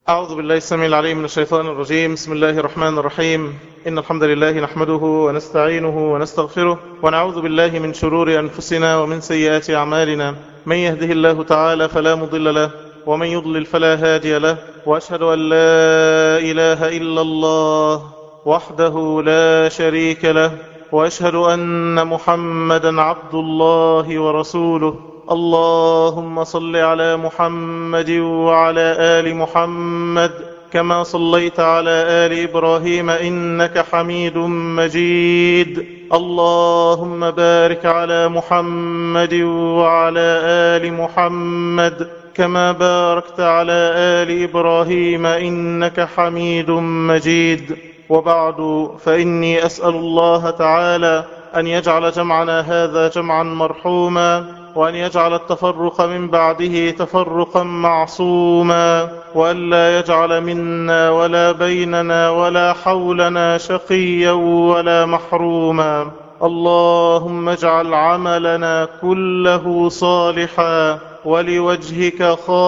أعوذ بالله السميع العليم من الشيطان الرجيم بسم الله الرحمن الرحيم إن الحمد لله نحمده ونستعينه ونستغفره ونعوذ بالله من شرور أنفسنا ومن سيئات أعمالنا من يهده الله تعالى فلا مضل له ومن يضلل فلا هادي له وأشهد أن لا إله إلا الله وحده لا شريك له وأشهد أن محمدا عبد الله ورسوله اللهم صل على محمد وعلى آل محمد كما صليت على آل إبراهيم إنك حميد مجيد اللهم بارك على محمد وعلى آل محمد كما باركت على آل إبراهيم إنك حميد مجيد وبعد فإني أسأل الله تعالى أن يجعل جمعنا هذا جمعا مرحوما وأن يجعل التفرق من بعده تفرقا معصوما وأن لا يجعل منا ولا بيننا ولا حولنا شقيا ولا محروما اللهم اجعل عملنا كله صالحا ولوجهك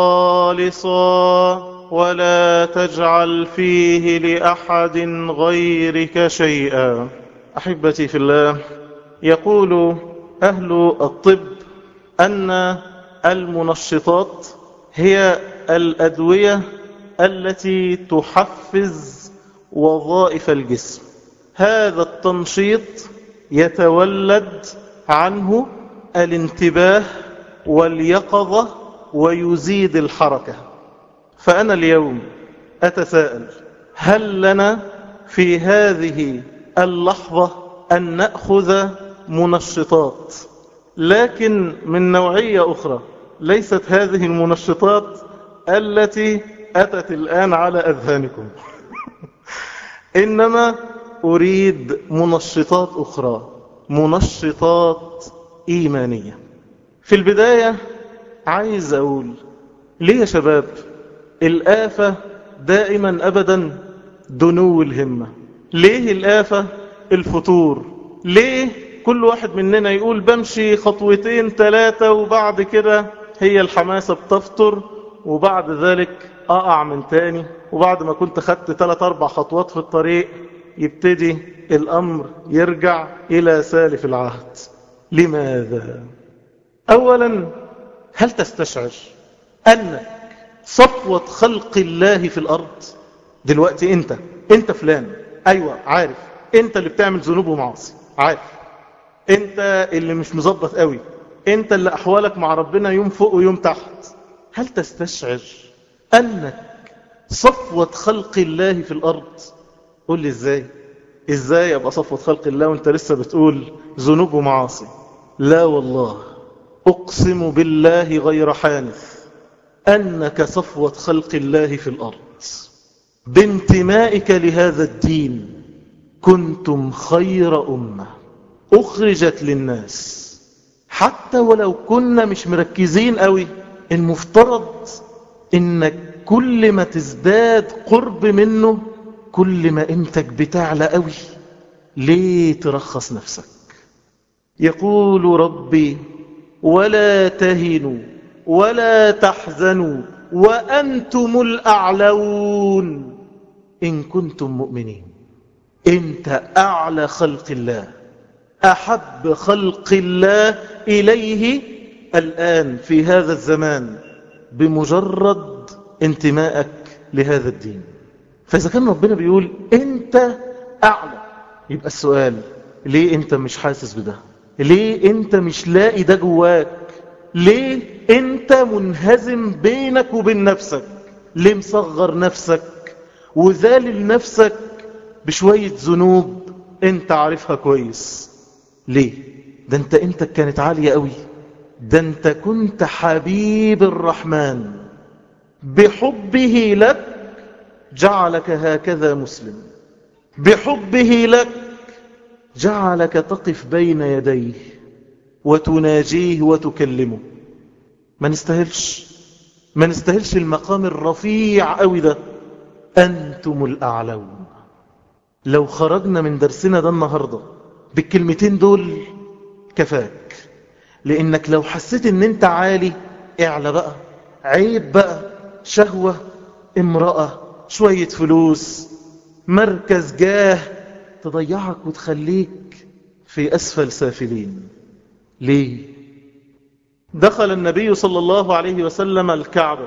خالصا ولا تجعل فيه لأحد غيرك شيئا أحبتي في الله يقول أهل الطب أن المنشطات هي الأدوية التي تحفز وظائف الجسم هذا التنشيط يتولد عنه الانتباه واليقظة ويزيد الحركة فأنا اليوم أتساءل هل لنا في هذه اللحظة أن نأخذ منشطات لكن من نوعية أخرى ليست هذه المنشطات التي أتت الآن على أذهانكم إنما أريد منشطات أخرى منشطات إيمانية في البداية عايز أقول ليه يا شباب الآفة دائما أبدا دنو الهمة ليه الآفة الفتور ليه كل واحد مننا يقول بمشي خطوتين ثلاثة وبعد كده هي الحماسة بتفطر وبعد ذلك أقع من تاني وبعد ما كنت خدت ثلاث أربع خطوات في الطريق يبتدي الأمر يرجع إلى سالف العهد لماذا؟ أولا هل تستشعر أنك صفوة خلق الله في الأرض دلوقتي أنت أنت فلان أيوة عارف أنت اللي بتعمل ذنوب ومعاصي عارف انت اللي مش مظبط قوي انت اللي احوالك مع ربنا يوم فوق ويوم تحت هل تستشعر انك صفوة خلق الله في الارض قول لي ازاي ازاي ابقى صفوة خلق الله وانت لسه بتقول ذنوب ومعاصي لا والله اقسم بالله غير حانث انك صفوة خلق الله في الارض بانتمائك لهذا الدين كنتم خير امه أخرجت للناس حتى ولو كنا مش مركزين قوي المفترض إنك كل ما تزداد قرب منه كل ما قيمتك بتعلى قوي ليه ترخص نفسك يقول ربي ولا تهنوا ولا تحزنوا وأنتم الأعلون إن كنتم مؤمنين انت أعلى خلق الله أحب خلق الله إليه الآن في هذا الزمان بمجرد انتمائك لهذا الدين فإذا كان ربنا بيقول أنت أعلى يبقى السؤال ليه أنت مش حاسس بده ليه أنت مش لاقي ده جواك ليه أنت منهزم بينك وبين نفسك ليه مصغر نفسك وذالل نفسك بشوية ذنوب أنت عارفها كويس ليه ده انت انت كانت عالية قوي ده انت كنت حبيب الرحمن بحبه لك جعلك هكذا مسلم بحبه لك جعلك تقف بين يديه وتناجيه وتكلمه ما نستاهلش ما نستاهلش المقام الرفيع قوي ده أنتم الأعلون لو خرجنا من درسنا ده النهارده بالكلمتين دول كفاك لانك لو حسيت ان انت عالي اعلى بقى عيب بقى شهوة امرأة شوية فلوس مركز جاه تضيعك وتخليك في أسفل سافلين ليه دخل النبي صلى الله عليه وسلم الكعبة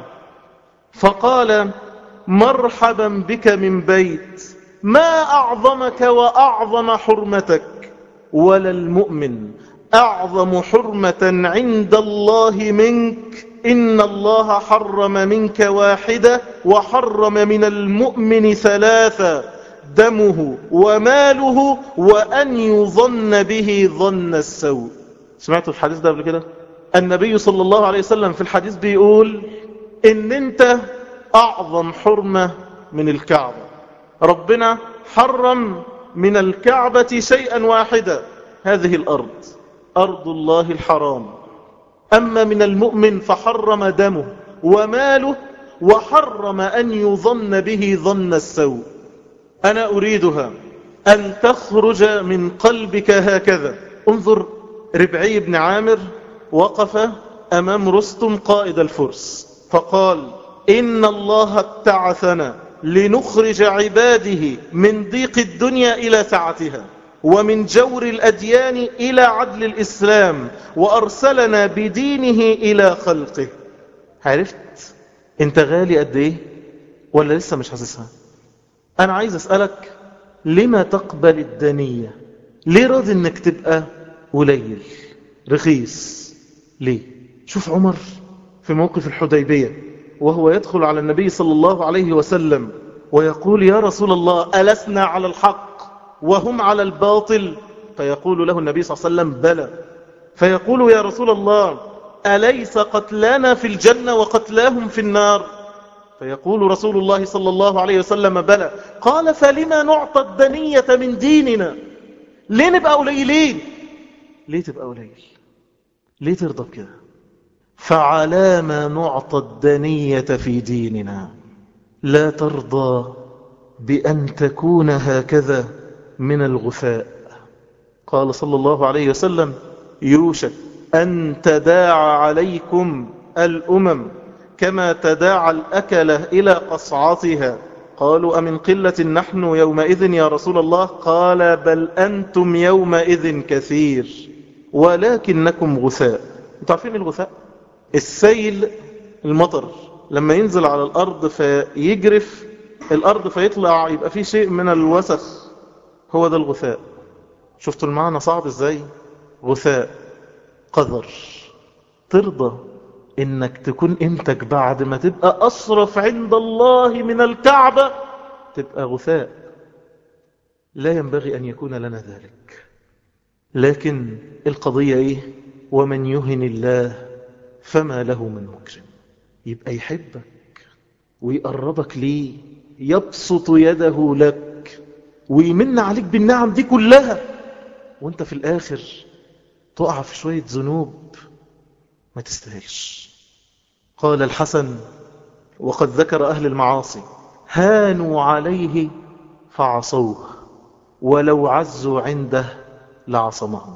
فقال مرحبا بك من بيت ما أعظمك وأعظم حرمتك ولا المؤمن أعظم حرمة عند الله منك إن الله حرم منك واحدة وحرم من المؤمن ثلاثة دمه وماله وأن يظن به ظن السوء سمعتوا الحديث ده قبل كده النبي صلى الله عليه وسلم في الحديث بيقول إن أنت أعظم حرمة من الكعبة ربنا حرم من الكعبة شيئا واحدا هذه الأرض أرض الله الحرام أما من المؤمن فحرم دمه وماله وحرم أن يظن به ظن السوء أنا أريدها أن تخرج من قلبك هكذا انظر ربعي بن عامر وقف أمام رستم قائد الفرس فقال إن الله ابتعثنا لنخرج عباده من ضيق الدنيا إلى سعتها ومن جور الأديان إلى عدل الإسلام وأرسلنا بدينه إلى خلقه عرفت انت غالي قد ايه ولا لسه مش حاسسها انا عايز اسألك لما تقبل الدنية ليه راضي انك تبقى قليل رخيص ليه شوف عمر في موقف الحديبية وهو يدخل على النبي صلى الله عليه وسلم ويقول يا رسول الله ألسنا على الحق وهم على الباطل فيقول له النبي صلى الله عليه وسلم بلى فيقول يا رسول الله أليس قتلانا في الجنة وقتلاهم في النار فيقول رسول الله صلى الله عليه وسلم بلى قال فلما نعطى الدنية من ديننا ليه نبقى قليلين ليه تبقى قليل ليه ترضى بكده فعلى ما نعطى الدنية في ديننا لا ترضى بأن تكون هكذا من الغثاء قال صلى الله عليه وسلم يوشك أن تداعى عليكم الأمم كما تداعى الأكلة إلى قصعتها قالوا أمن قلة نحن يومئذ يا رسول الله قال بل أنتم يومئذ كثير ولكنكم غثاء انتوا عارفين الغثاء السيل المطر لما ينزل على الأرض فيجرف الأرض فيطلع يبقى فيه شيء من الوسخ هو ده الغثاء شفتوا المعنى صعب ازاي غثاء قذر ترضى انك تكون انتك بعد ما تبقى اصرف عند الله من الكعبة تبقى غثاء لا ينبغي ان يكون لنا ذلك لكن القضية ايه ومن يهن الله فما له من مكرم يبقى يحبك ويقربك ليه يبسط يده لك ويمن عليك بالنعم دي كلها وانت في الاخر تقع في شوية ذنوب ما تستاهلش قال الحسن وقد ذكر أهل المعاصي هانوا عليه فعصوه ولو عزوا عنده لعصمهم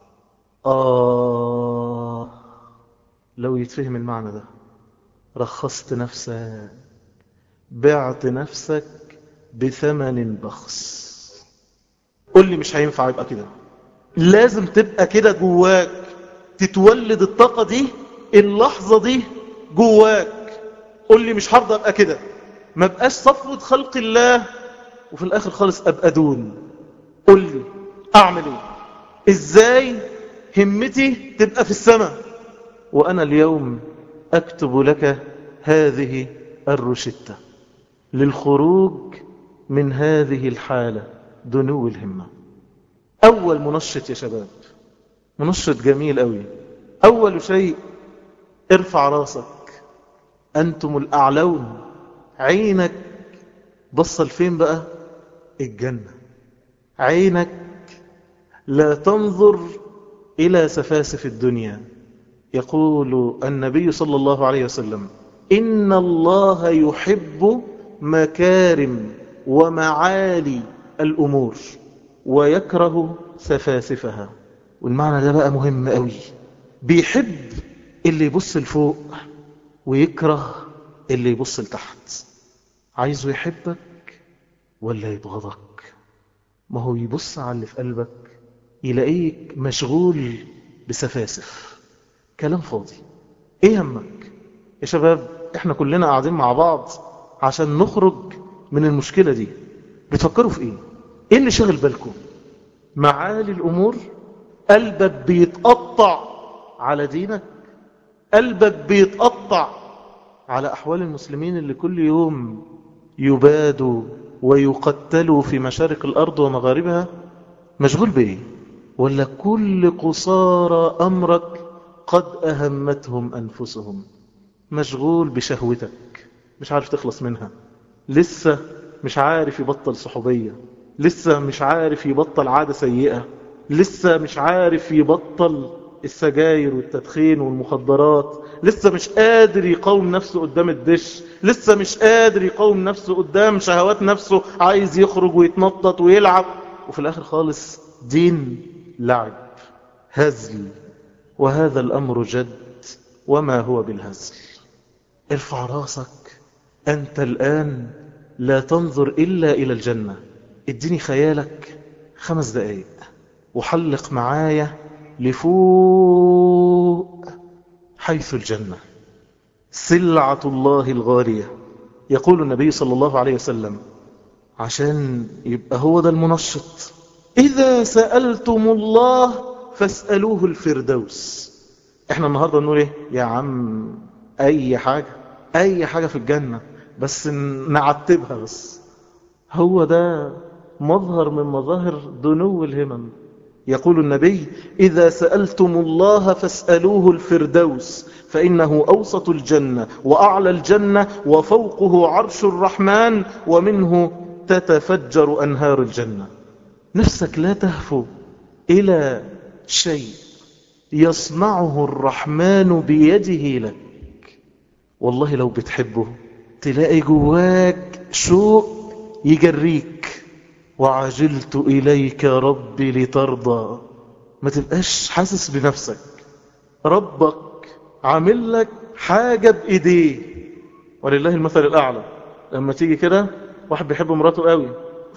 آه لو يتفهم المعنى ده رخصت نفسك بعت نفسك بثمن بخس قل لي مش هينفع يبقى كده لازم تبقى كده جواك تتولد الطاقة دي اللحظة دي جواك قل لي مش هرضى ابقى كده ما بقاش صفوة خلق الله وفي الاخر خالص ابقى دون قل لي اعمل ايه ازاي همتي تبقى في السماء وانا اليوم اكتب لك هذه الروشتة للخروج من هذه الحالة دنو الهمة أول منشط يا شباب منشط جميل قوي أول شيء ارفع راسك أنتم الأعلون عينك بصل فين بقى الجنة عينك لا تنظر إلى سفاسف الدنيا يقول النبي صلى الله عليه وسلم إن الله يحب مكارم ومعالي الأمور ويكره سفاسفها والمعنى ده بقى مهم قوي بيحب اللي يبص لفوق ويكره اللي يبص لتحت عايزه يحبك ولا يبغضك ما هو يبص على اللي في قلبك يلاقيك مشغول بسفاسف كلام فاضي ايه همك يا شباب احنا كلنا قاعدين مع بعض عشان نخرج من المشكلة دي بتفكروا في ايه ايه اللي شغل بالكم معالي الامور قلبك بيتقطع على دينك قلبك بيتقطع على احوال المسلمين اللي كل يوم يبادوا ويقتلوا في مشارق الارض ومغاربها مشغول بايه ولا كل قصارى امرك قد اهمتهم انفسهم مشغول بشهوتك مش عارف تخلص منها لسه مش عارف يبطل صحوبية لسه مش عارف يبطل عادة سيئة لسه مش عارف يبطل السجاير والتدخين والمخدرات لسه مش قادر يقاوم نفسه قدام الدش لسه مش قادر يقاوم نفسه قدام شهوات نفسه عايز يخرج ويتنطط ويلعب وفي الاخر خالص دين لعب هزل وهذا الامر جد وما هو بالهزل ارفع راسك انت الان لا تنظر الا الى الجنة اديني خيالك خمس دقايق وحلق معايا لفوق حيث الجنة سلعة الله الغالية يقول النبي صلى الله عليه وسلم عشان يبقى هو ده المنشط إذا سألتم الله فاسألوه الفردوس احنا النهاردة نقول ايه يا عم اي حاجة اي حاجة في الجنة بس نعتبها بس هو ده مظهر من مظاهر دنو الهمم يقول النبي إذا سألتم الله فاسألوه الفردوس فإنه أوسط الجنة وأعلى الجنة وفوقه عرش الرحمن ومنه تتفجر أنهار الجنة نفسك لا تهفو إلى شيء يصنعه الرحمن بيده لك والله لو بتحبه تلاقي جواك شوق يجريك وعجلت إليك ربي لترضى ما تبقاش حاسس بنفسك ربك عامل لك حاجة بإيديه ولله المثل الأعلى لما تيجي كده واحد بيحب مراته قوي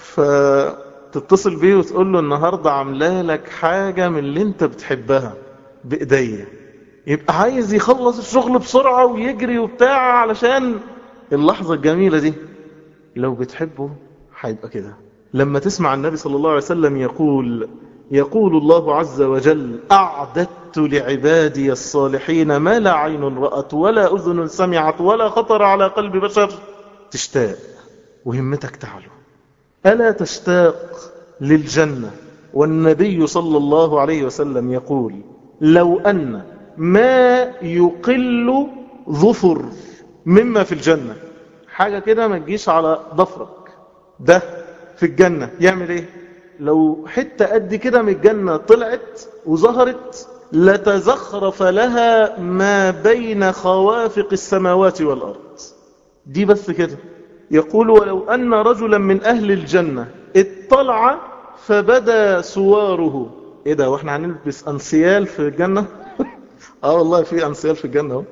فتتصل بيه وتقول له النهاردة عامله لك حاجة من اللي انت بتحبها بإيديا يبقى عايز يخلص الشغل بسرعة ويجري وبتاع علشان اللحظة الجميلة دي لو بتحبه هيبقى كده لما تسمع النبي صلى الله عليه وسلم يقول يقول الله عز وجل أعددت لعبادي الصالحين ما لا عين رأت ولا أذن سمعت ولا خطر على قلب بشر تشتاق وهمتك تعلو ألا تشتاق للجنة والنبي صلى الله عليه وسلم يقول لو أن ما يقل ظفر مما في الجنة حاجة كده ما تجيش على ضفرك ده في الجنة يعمل ايه لو حتة قد كده من الجنة طلعت وظهرت لتزخرف لها ما بين خوافق السماوات والأرض دي بس كده يقول ولو أن رجلا من أهل الجنة اطلع فبدا سواره ايه ده واحنا هنلبس انسيال في الجنة اه والله في انسيال في الجنة اهو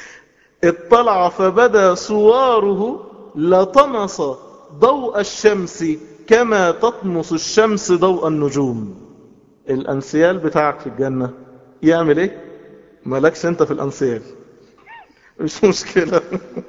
اطلع فبدا سواره لطمس ضوء الشمس كما تطمس الشمس ضوء النجوم الأنسيال بتاعك في الجنة يعمل ايه مالكش انت في الأنسيال مش مشكلة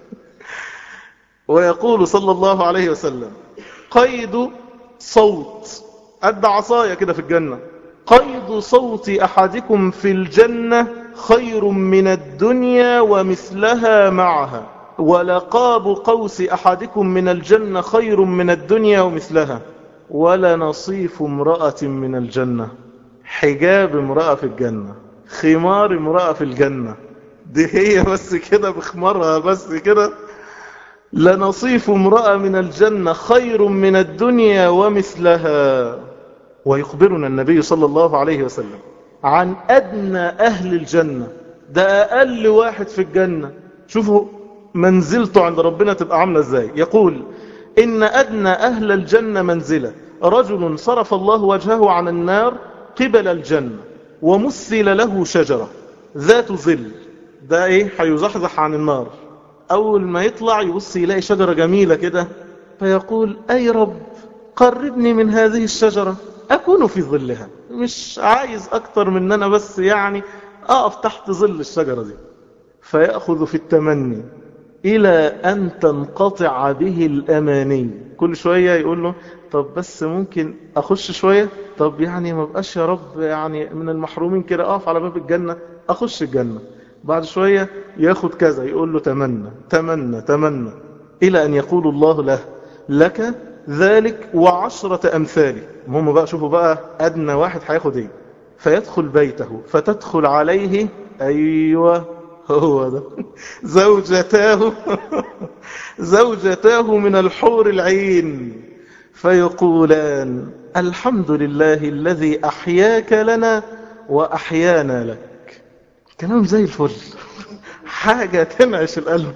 ويقول صلى الله عليه وسلم قيد صوت قد عصايا كده في الجنة قيد صوت أحدكم في الجنة خير من الدنيا ومثلها معها ولقاب قوس أحدكم من الجنة خير من الدنيا ومثلها ولا نصيف امرأة من الجنة حجاب امرأة في الجنة خمار امرأة في الجنة دي هي بس كده بخمارها بس كده لنصيف امرأة من الجنة خير من الدنيا ومثلها ويخبرنا النبي صلى الله عليه وسلم عن أدنى أهل الجنة ده أقل واحد في الجنة شوفوا منزلته عند ربنا تبقى عاملة ازاي يقول إن أدنى أهل الجنة منزلة رجل صرف الله وجهه عن النار قبل الجنة ومثل له شجرة ذات ظل ده ايه هيزحزح عن النار أول ما يطلع يبص يلاقي شجرة جميلة كده فيقول أي رب قربني من هذه الشجرة أكون في ظلها مش عايز أكتر من أنا بس يعني أقف تحت ظل الشجرة دي فيأخذ في التمني إلى أن تنقطع به الأماني كل شوية يقول له طب بس ممكن أخش شوية طب يعني ما بقاش يا رب يعني من المحرومين كده أقف على باب الجنة أخش الجنة بعد شوية ياخد كذا يقول له تمنى تمنى تمنى إلى أن يقول الله له لك ذلك وعشرة أمثاله هم بقى شوفوا بقى أدنى واحد هياخد إيه فيدخل بيته فتدخل عليه أيوة هو ده زوجتاه زوجتاه من الحور العين فيقولان الحمد لله الذي أحياك لنا وأحيانا لك كلام زي الفل حاجة تنعش القلب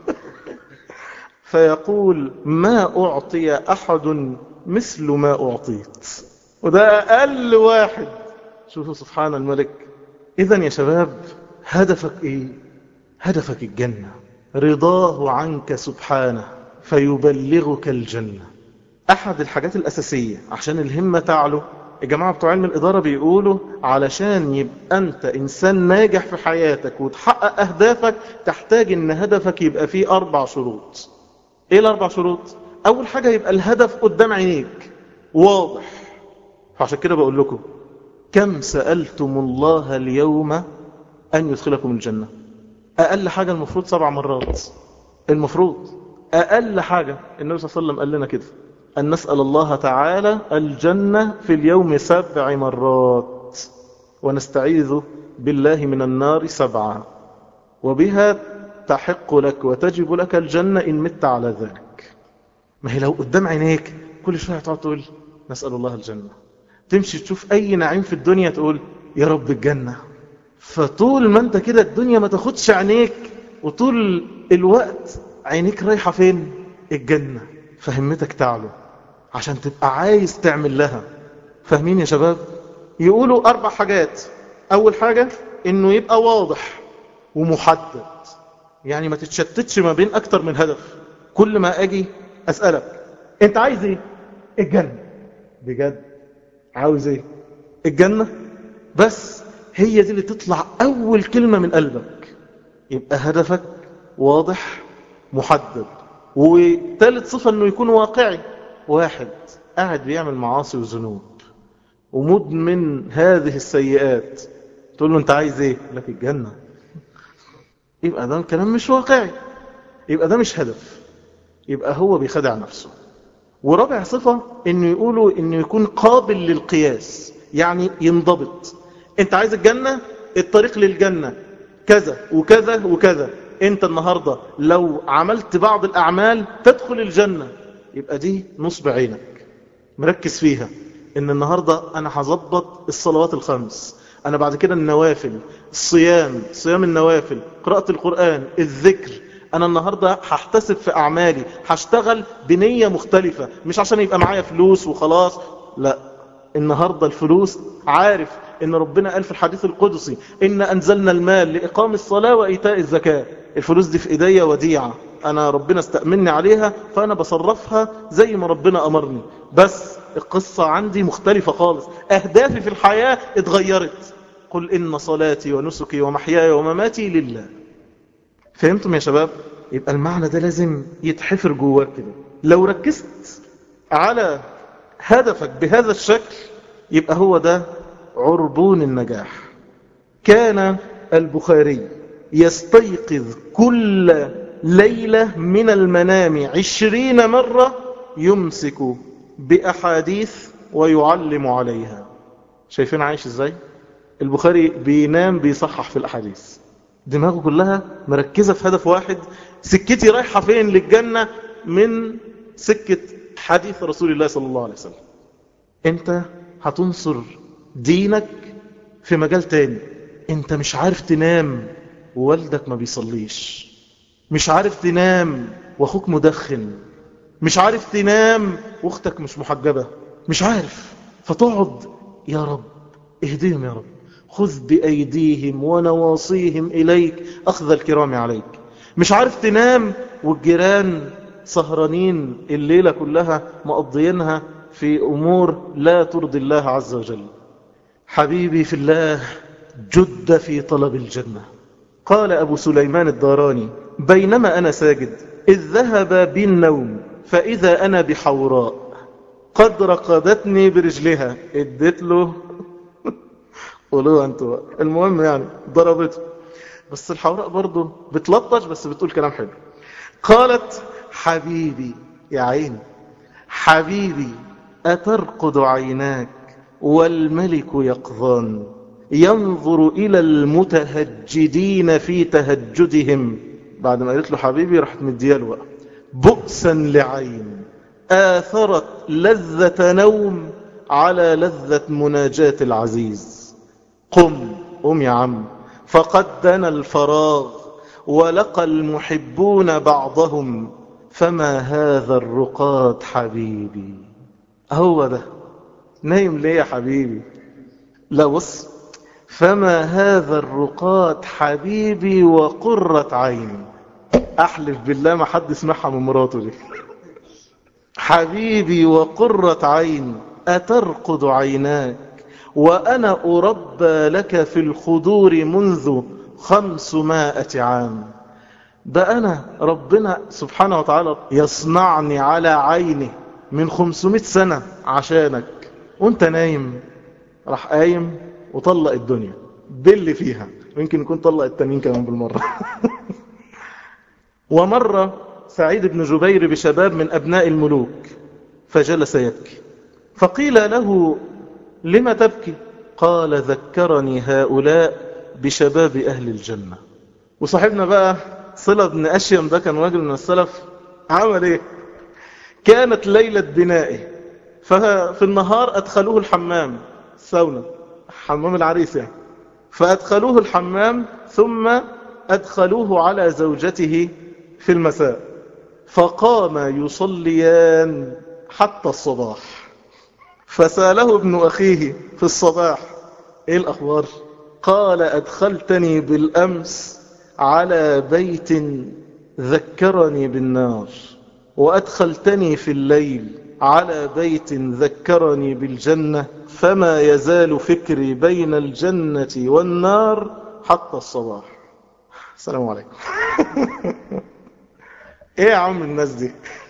فيقول ما أعطي أحد مثل ما أعطيت وده أقل واحد شوفوا سبحان الملك إذا يا شباب هدفك إيه هدفك الجنة رضاه عنك سبحانه فيبلغك الجنة أحد الحاجات الأساسية عشان الهمة تعلو الجماعة بتوع علم الإدارة بيقولوا علشان يبقى أنت إنسان ناجح في حياتك وتحقق أهدافك تحتاج أن هدفك يبقى فيه أربع شروط إيه الأربع شروط؟ أول حاجة يبقى الهدف قدام عينيك واضح فعشان كده بقول لكم كم سألتم الله اليوم أن يدخلكم الجنة أقل حاجة المفروض سبع مرات المفروض أقل حاجة النبي صلى الله عليه وسلم قال لنا كده أن نسأل الله تعالى الجنة في اليوم سبع مرات ونستعيذ بالله من النار سبعة وبها تحق لك وتجب لك الجنة إن مت على ذلك ما هي لو قدام عينيك كل شوية تقعد تقول نسأل الله الجنة تمشي تشوف أي نعيم في الدنيا تقول يا رب الجنة فطول ما انت كده الدنيا ما تاخدش عينيك وطول الوقت عينيك رايحة فين الجنة فهمتك تعلو عشان تبقى عايز تعمل لها فاهمين يا شباب يقولوا أربع حاجات أول حاجة إنه يبقى واضح ومحدد يعني ما تتشتتش ما بين أكتر من هدف كل ما أجي أسألك أنت عايز إيه الجنة بجد عاوز إيه الجنة بس هي دي اللي تطلع أول كلمة من قلبك يبقى هدفك واضح محدد وثالث صفة أنه يكون واقعي واحد قاعد بيعمل معاصي وذنوب ومدمن هذه السيئات تقول له أنت عايز إيه لك الجنة يبقى ده الكلام مش واقعي يبقى ده مش هدف يبقى هو بيخدع نفسه ورابع صفة انه يقولوا انه يكون قابل للقياس يعني ينضبط انت عايز الجنة الطريق للجنة كذا وكذا وكذا انت النهاردة لو عملت بعض الاعمال تدخل الجنة يبقى دي نصب عينك مركز فيها ان النهاردة انا هظبط الصلوات الخمس انا بعد كده النوافل الصيام صيام النوافل قراءة القرآن الذكر انا النهاردة هحتسب في اعمالي هشتغل بنية مختلفة مش عشان يبقى معايا فلوس وخلاص لا النهاردة الفلوس عارف ان ربنا قال في الحديث القدسي ان انزلنا المال لاقام الصلاة وايتاء الزكاة الفلوس دي في ايديا وديعة انا ربنا استأمني عليها فانا بصرفها زي ما ربنا امرني بس القصة عندي مختلفة خالص اهدافي في الحياة اتغيرت قل ان صلاتي ونسكي ومحياي ومماتي لله فهمتم يا شباب يبقى المعنى ده لازم يتحفر جواك كده لو ركزت على هدفك بهذا الشكل يبقى هو ده عربون النجاح كان البخاري يستيقظ كل ليلة من المنام عشرين مرة يمسك بأحاديث ويعلم عليها شايفين عايش ازاي البخاري بينام بيصحح في الأحاديث دماغه كلها مركزة في هدف واحد سكتي رايحة فين للجنة من سكة حديث رسول الله صلى الله عليه وسلم انت هتنصر دينك في مجال تاني انت مش عارف تنام ووالدك ما بيصليش مش عارف تنام واخوك مدخن مش عارف تنام واختك مش محجبة مش عارف فتقعد يا رب اهديهم يا رب خذ بأيديهم ونواصيهم إليك أخذ الكرام عليك مش عارف تنام والجيران سهرانين الليلة كلها مقضيينها في أمور لا ترضي الله عز وجل حبيبي في الله جد في طلب الجنة قال أبو سليمان الداراني بينما أنا ساجد إذ ذهب بي النوم فإذا أنا بحوراء قد رقدتني برجلها اديت له قولوها انتوا المهم يعني ضربته بس الحوراء برضه بتلطش بس بتقول كلام حلو قالت حبيبي يا عيني حبيبي أترقد عيناك والملك يقظان ينظر إلى المتهجدين في تهجدهم بعد ما قالت له حبيبي راحت مدياله بقى بؤسا لعين آثرت لذة نوم على لذة مناجاة العزيز قم قم يا عم فقد دنا الفراغ ولقى المحبون بعضهم فما هذا الرقاد حبيبي هو ده نايم ليه يا حبيبي لا بص فما هذا الرقاد حبيبي وقرة عيني احلف بالله ما حد سمعها من مراته دي حبيبي وقرة عين أترقد عيناك وأنا أربى لك في الخدور منذ خمسمائة عام ده أنا ربنا سبحانه وتعالى يصنعني على عينه من خمسمائة سنة عشانك وانت نايم راح قايم وطلق الدنيا باللي فيها ويمكن يكون طلق التانيين كمان بالمرة ومرة سعيد بن جبير بشباب من أبناء الملوك فجلس يبكي فقيل له لم تبكي قال ذكرني هؤلاء بشباب أهل الجنة وصاحبنا بقى صلة بن أشيم ده كان راجل من السلف عمل ايه كانت ليلة بنائه ففي النهار أدخلوه الحمام سونا حمام العريس يعني فأدخلوه الحمام ثم أدخلوه على زوجته في المساء فقام يصليان حتى الصباح فساله ابن أخيه في الصباح ايه الأخبار قال أدخلتني بالأمس على بيت ذكرني بالنار وأدخلتني في الليل على بيت ذكرني بالجنة فما يزال فكري بين الجنة والنار حتى الصباح السلام عليكم ايه يا عم الناس دي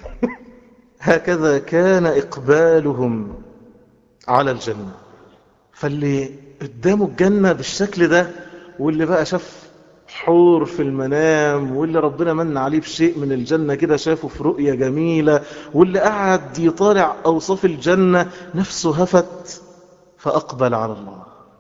هكذا كان إقبالهم على الجنة فاللي قدامه الجنة بالشكل ده واللي بقى شاف حور في المنام واللي ربنا من عليه بشيء من الجنة كده شافه في رؤية جميلة واللي قعد يطالع أوصاف الجنة نفسه هفت فأقبل على الله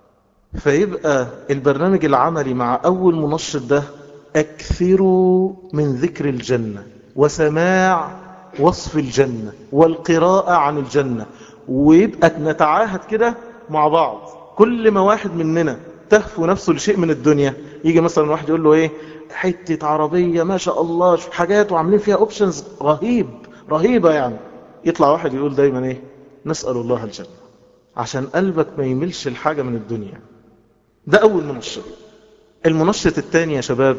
فيبقى البرنامج العملي مع أول منشط ده أكثروا من ذكر الجنة وسماع وصف الجنة والقراءة عن الجنة ويبقى نتعاهد كده مع بعض كل ما واحد مننا تهفو نفسه لشيء من الدنيا يجي مثلا واحد يقول له ايه حتة عربية ما شاء الله شوف حاجات وعاملين فيها اوبشنز رهيب رهيبة يعني يطلع واحد يقول دايما ايه نسأل الله الجنة عشان قلبك ما يملش الحاجة من الدنيا ده اول منشط المنشط الثاني يا شباب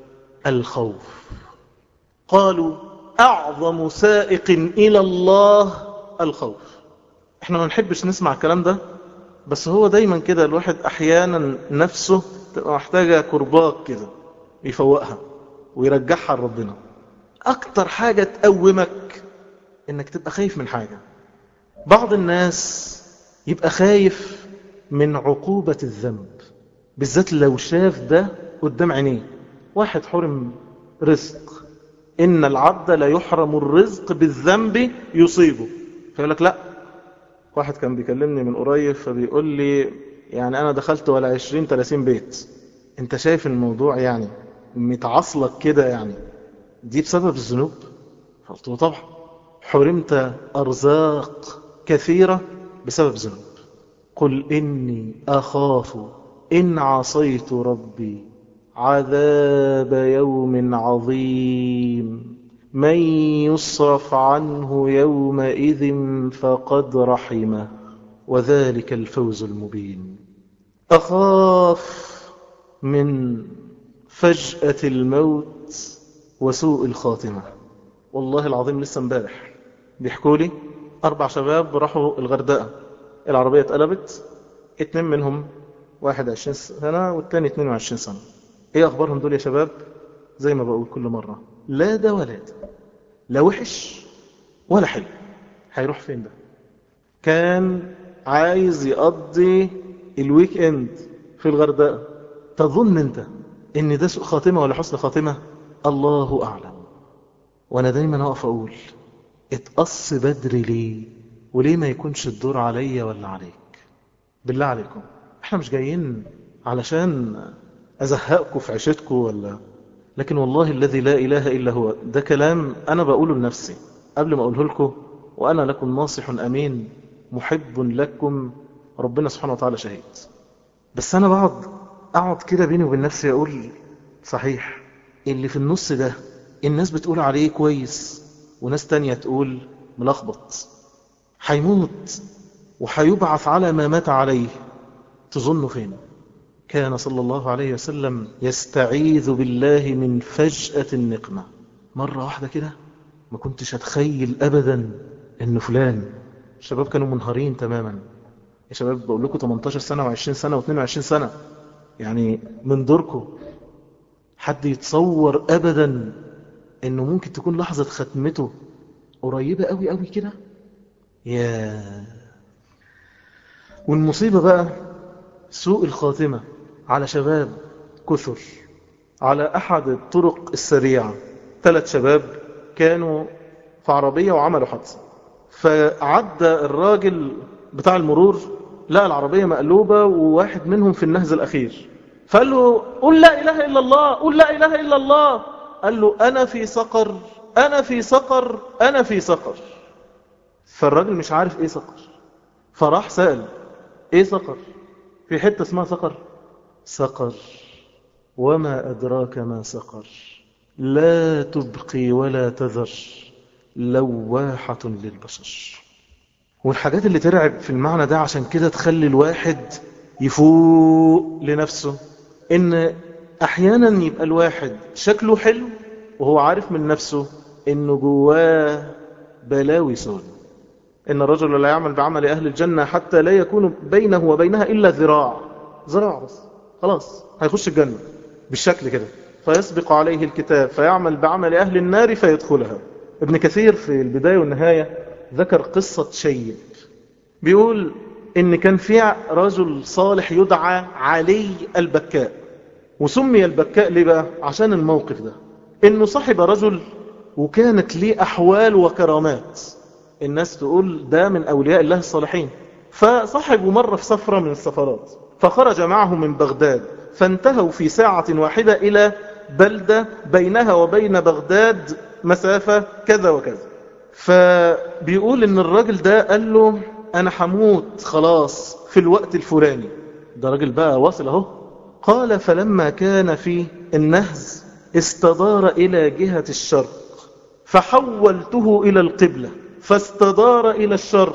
الخوف قالوا اعظم سائق الى الله الخوف احنا ما نحبش نسمع الكلام ده بس هو دايما كده الواحد احيانا نفسه تبقى محتاجة كرباك كده يفوقها ويرجعها لربنا اكتر حاجة تقومك انك تبقى خايف من حاجة بعض الناس يبقى خايف من عقوبة الذنب بالذات لو شاف ده قدام عينيه واحد حرم رزق إن العبد لا يحرم الرزق بالذنب يصيبه فيقول لك لا واحد كان بيكلمني من قريب فبيقول لي يعني أنا دخلت ولا عشرين تلاتين بيت أنت شايف الموضوع يعني متعصلك كده يعني دي بسبب الذنوب فقلت له طبعا حرمت أرزاق كثيرة بسبب ذنوب قل إني أخاف إن عصيت ربي عذاب يوم عظيم من يصرف عنه يومئذ فقد رحمه وذلك الفوز المبين أخاف من فجأة الموت وسوء الخاتمة والله العظيم لسه امبارح بيحكوا لي أربع شباب راحوا الغردقة العربية اتقلبت اتنين منهم واحد عشرين سنة والتاني اتنين وعشرين سنة ايه اخبارهم دول يا شباب زي ما بقول كل مرة لا ده ولا ده لا وحش ولا حلو هيروح فين ده كان عايز يقضي الويك اند في الغردقة تظن انت ان ده سوء خاتمة ولا حسن خاتمة الله اعلم وانا دايما اقف اقول اتقص بدري ليه وليه ما يكونش الدور عليا ولا عليك بالله عليكم احنا مش جايين علشان ازهقكم في عيشتكم ولا لكن والله الذي لا اله الا هو ده كلام انا بقوله لنفسي قبل ما اقوله لكم وانا لكم ناصح امين محب لكم ربنا سبحانه وتعالى شهيد بس انا بقعد اقعد كده بيني وبين نفسي اقول صحيح اللي في النص ده الناس بتقول عليه كويس وناس تانية تقول ملخبط هيموت وهيبعث على ما مات عليه تظن فين كان صلى الله عليه وسلم يستعيذ بالله من فجأة النقمة مرة واحدة كده ما كنتش أتخيل أبدا أن فلان الشباب كانوا منهارين تماما يا شباب بقول لكم 18 سنة و20 سنة و22 سنة يعني من دوركم حد يتصور أبدا أنه ممكن تكون لحظة ختمته قريبة قوي قوي كده يا والمصيبة بقى سوء الخاتمة على شباب كثر على أحد الطرق السريعة ثلاث شباب كانوا في عربية وعملوا حادثة فعدى الراجل بتاع المرور لقى العربية مقلوبة وواحد منهم في النهز الأخير فقال له قل لا إله إلا الله قل لا إله إلا الله قال له أنا في سقر أنا في سقر أنا في سقر فالراجل مش عارف إيه سقر فراح سأل إيه سقر في حتة اسمها سقر سقر وما أدراك ما سقر لا تبقي ولا تذر لواحة للبشر والحاجات اللي ترعب في المعنى ده عشان كده تخلي الواحد يفوق لنفسه ان احيانا يبقى الواحد شكله حلو وهو عارف من نفسه انه جواه بلاوي سود ان الرجل لا يعمل بعمل اهل الجنة حتى لا يكون بينه وبينها الا ذراع ذراع بس خلاص هيخش الجنة بالشكل كده فيسبق عليه الكتاب فيعمل بعمل اهل النار فيدخلها ابن كثير في البداية والنهاية ذكر قصة شيب بيقول ان كان في رجل صالح يدعى علي البكاء وسمي البكاء ليه بقى عشان الموقف ده انه صاحب رجل وكانت ليه احوال وكرامات الناس تقول ده من اولياء الله الصالحين فصاحبه مرة في سفرة من السفرات فخرج معه من بغداد فانتهوا في ساعة واحدة الى بلدة بينها وبين بغداد مسافة كذا وكذا فبيقول ان الراجل ده قال له انا حموت خلاص في الوقت الفلاني ده راجل بقى واصل اهو قال فلما كان في النهز استدار الى جهة الشرق فحولته الى القبلة فاستدار الى الشرق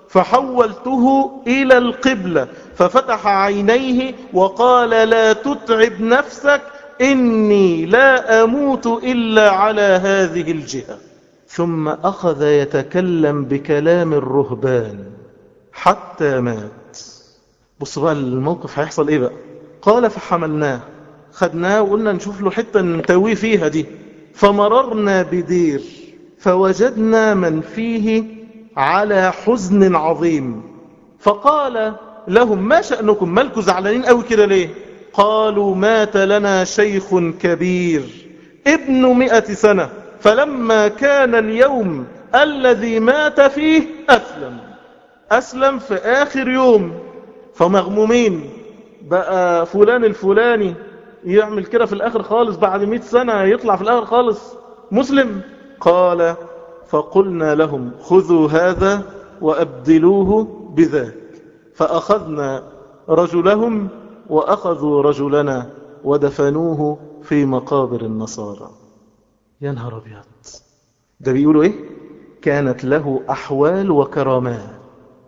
فحولته الى القبلة ففتح عينيه وقال لا تتعب نفسك إني لا أموت إلا على هذه الجهة ثم أخذ يتكلم بكلام الرهبان حتى مات بص بقى الموقف هيحصل إيه بقى قال فحملناه خدناه وقلنا نشوف له حتة نتويه فيها دي فمررنا بدير فوجدنا من فيه على حزن عظيم فقال لهم ما شأنكم مالكوا زعلانين قوي كده ليه قالوا مات لنا شيخ كبير ابن مئة سنة فلما كان اليوم الذي مات فيه أسلم أسلم في آخر يوم فمغمومين بقى فلان الفلاني يعمل كده في الآخر خالص بعد مئة سنة يطلع في الآخر خالص مسلم قال فقلنا لهم خذوا هذا وأبدلوه بذاك فأخذنا رجلهم وأخذوا رجلنا ودفنوه في مقابر النصارى يا نهار أبيض ده بيقولوا إيه كانت له أحوال وكرامات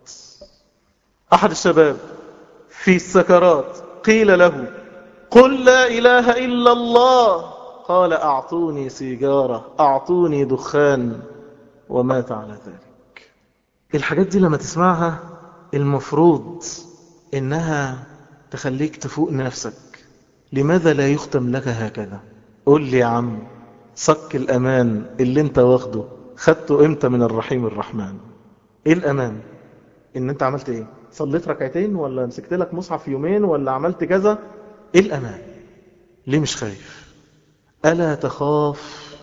أحد الشباب في السكرات قيل له قل لا إله إلا الله قال أعطوني سيجارة أعطوني دخان ومات على ذلك الحاجات دي لما تسمعها المفروض إنها تخليك تفوق نفسك لماذا لا يختم لك هكذا قول لي يا عم صك الأمان اللي انت واخده خدته امتى من الرحيم الرحمن ايه الأمان ان انت عملت ايه صليت ركعتين ولا مسكت لك مصحف يومين ولا عملت كذا ايه الأمان ليه مش خايف ألا تخاف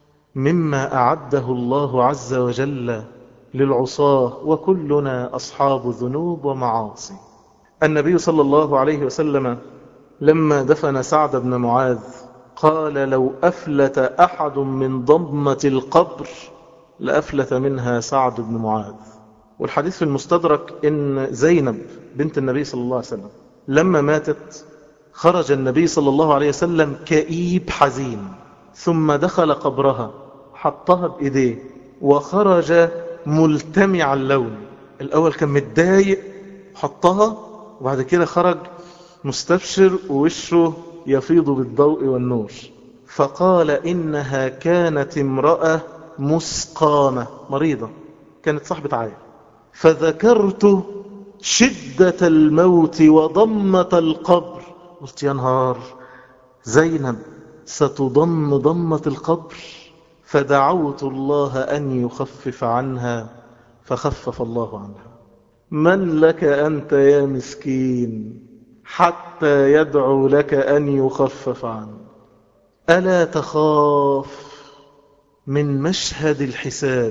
مما أعده الله عز وجل للعصاة وكلنا أصحاب ذنوب ومعاصي النبي صلى الله عليه وسلم لما دفن سعد بن معاذ قال لو أفلت أحد من ضمة القبر لأفلت منها سعد بن معاذ والحديث في المستدرك إن زينب بنت النبي صلى الله عليه وسلم لما ماتت خرج النبي صلى الله عليه وسلم كئيب حزين ثم دخل قبرها حطها بإيديه وخرج ملتمع اللون الأول كان متضايق حطها وبعد كده خرج مستبشر ووشه يفيض بالضوء والنور فقال إنها كانت امرأة مسقامة مريضة كانت صاحبة عائل فذكرت شدة الموت وضمة القبر قلت يا نهار زينب ستضم ضمة القبر فدعوت الله أن يخفف عنها فخفف الله عنها من لك أنت يا مسكين حتى يدعو لك أن يخفف عنه ألا تخاف من مشهد الحساب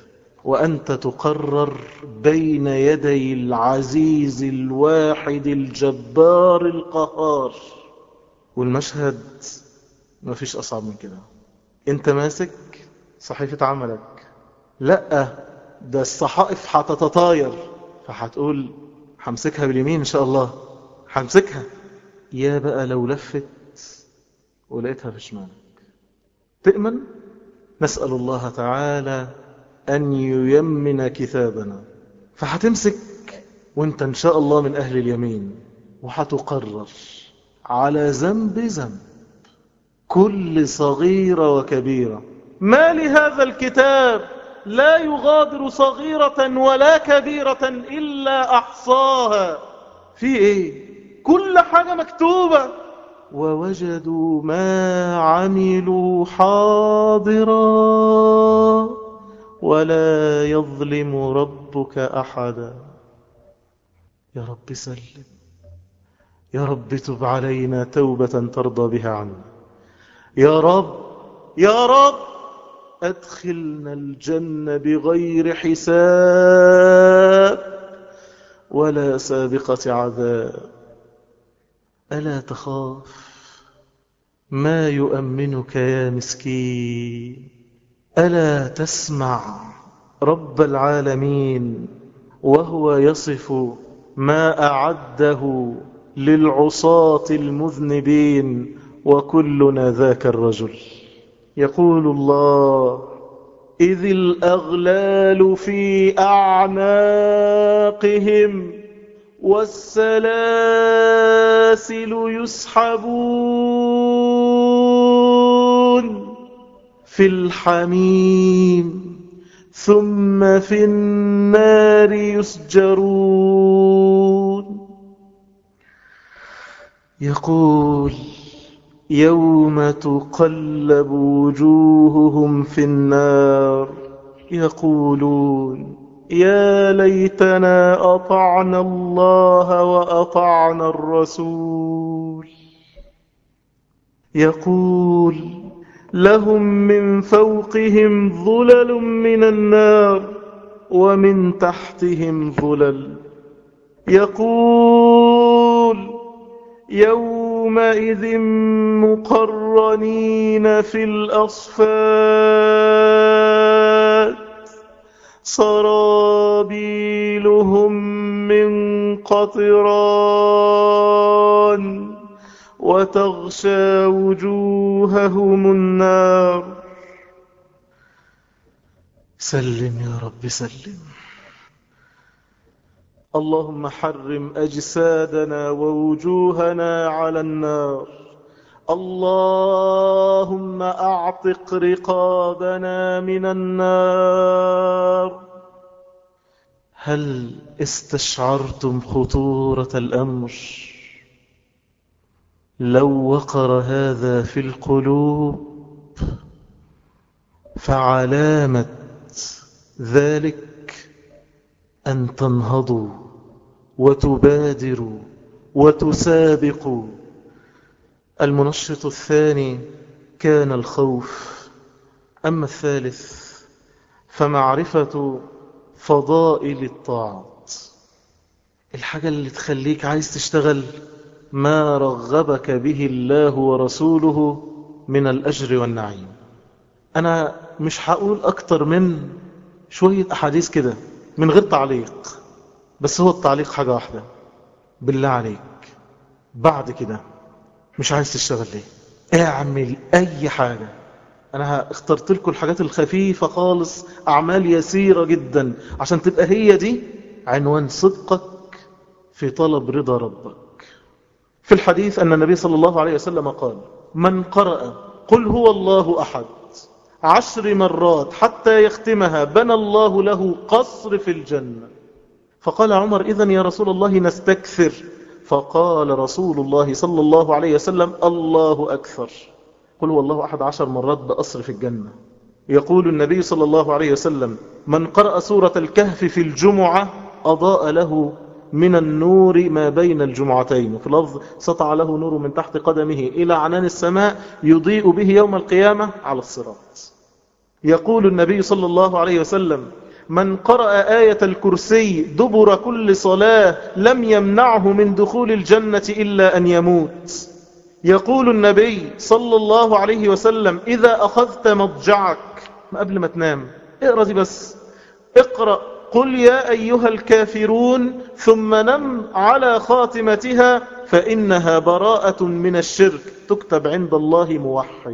وأنت تقرر بين يدي العزيز الواحد الجبار القهار والمشهد ما فيش أصعب من كده انت ماسك صحيفة عملك لا ده الصحائف هتتطاير فهتقول همسكها باليمين إن شاء الله همسكها يا بقى لو لفت ولقيتها في شمالك تأمن نسأل الله تعالى أن ييمن كتابنا فهتمسك وانت إن شاء الله من أهل اليمين وهتقرر على ذنب ذنب كل صغيرة وكبيرة ما لهذا الكتاب لا يغادر صغيرة ولا كبيرة إلا أحصاها في إيه كل حاجة مكتوبة ووجدوا ما عملوا حاضرا ولا يظلم ربك أحدا يا رب سلم يا رب تب علينا توبة ترضى بها عنا يا رب يا رب أدخلنا الجنة بغير حساب ولا سابقة عذاب ألا تخاف ما يؤمنك يا مسكين ألا تسمع رب العالمين وهو يصف ما أعده للعصاة المذنبين وكلنا ذاك الرجل يقول الله إذ الأغلال في أعناقهم والسلاسل يسحبون في الحميم ثم في النار يسجرون يقول يوم تقلب وجوههم في النار يقولون يا ليتنا أطعنا الله وأطعنا الرسول يقول لهم من فوقهم ظلل من النار ومن تحتهم ظلل يقول يومئذ مقرنين في الأصفاد سرابيلهم من قطران وتغشى وجوههم النار سلم يا رب سلم اللهم حرم أجسادنا ووجوهنا على النار اللهم أعتق رقابنا من النار هل استشعرتم خطورة الأمر لو وقر هذا في القلوب فعلامة ذلك أن تنهضوا وتبادروا وتسابقوا المنشط الثاني كان الخوف أما الثالث فمعرفة فضائل الطاعات الحاجة اللي تخليك عايز تشتغل ما رغبك به الله ورسوله من الأجر والنعيم أنا مش هقول أكتر من شوية أحاديث كده من غير تعليق بس هو التعليق حاجة واحدة بالله عليك بعد كده مش عايز تشتغل ليه اعمل أي حاجة أنا اخترت لكم الحاجات الخفيفة خالص أعمال يسيرة جدا عشان تبقى هي دي عنوان صدقك في طلب رضا ربك في الحديث أن النبي صلى الله عليه وسلم قال من قرأ قل هو الله أحد عشر مرات حتى يختمها بنى الله له قصر في الجنة فقال عمر إذن يا رسول الله نستكثر فقال رسول الله صلى الله عليه وسلم الله أكثر قل هو الله أحد عشر مرات بأصر في الجنة يقول النبي صلى الله عليه وسلم من قرأ سورة الكهف في الجمعة أضاء له من النور ما بين الجمعتين في لفظ سطع له نور من تحت قدمه إلى عنان السماء يضيء به يوم القيامة على الصراط يقول النبي صلى الله عليه وسلم من قرأ آية الكرسي دبر كل صلاة لم يمنعه من دخول الجنة إلا أن يموت يقول النبي صلى الله عليه وسلم إذا أخذت مضجعك قبل ما تنام اقرأ دي بس اقرأ قل يا أيها الكافرون ثم نم على خاتمتها فإنها براءة من الشرك تكتب عند الله موحد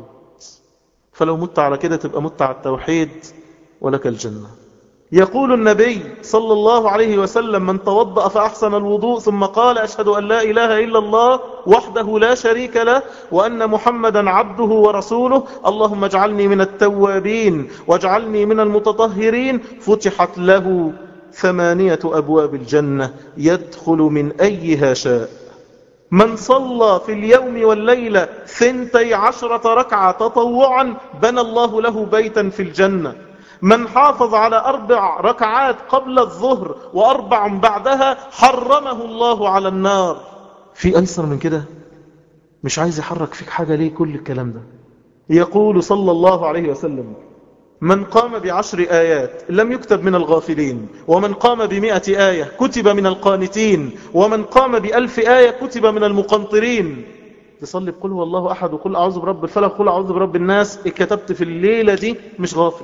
فلو مت على كده تبقى مت على التوحيد ولك الجنة يقول النبي صلى الله عليه وسلم من توضأ فأحسن الوضوء ثم قال أشهد أن لا إله إلا الله وحده لا شريك له وأن محمدا عبده ورسوله اللهم اجعلني من التوابين واجعلني من المتطهرين فتحت له ثمانية أبواب الجنة يدخل من أيها شاء من صلى في اليوم والليلة ثنتي عشرة ركعة تطوعا بنى الله له بيتا في الجنة من حافظ على أربع ركعات قبل الظهر وأربع بعدها حرمه الله على النار في أيسر من كده مش عايز يحرك فيك حاجة ليه كل الكلام ده يقول صلى الله عليه وسلم من قام بعشر آيات لم يكتب من الغافلين ومن قام بمئة آية كتب من القانتين ومن قام بألف آية كتب من المقنطرين تصلي بقول هو الله أحد وقل أعوذ برب الفلق وقل أعوذ برب الناس اتكتبت في الليلة دي مش غافل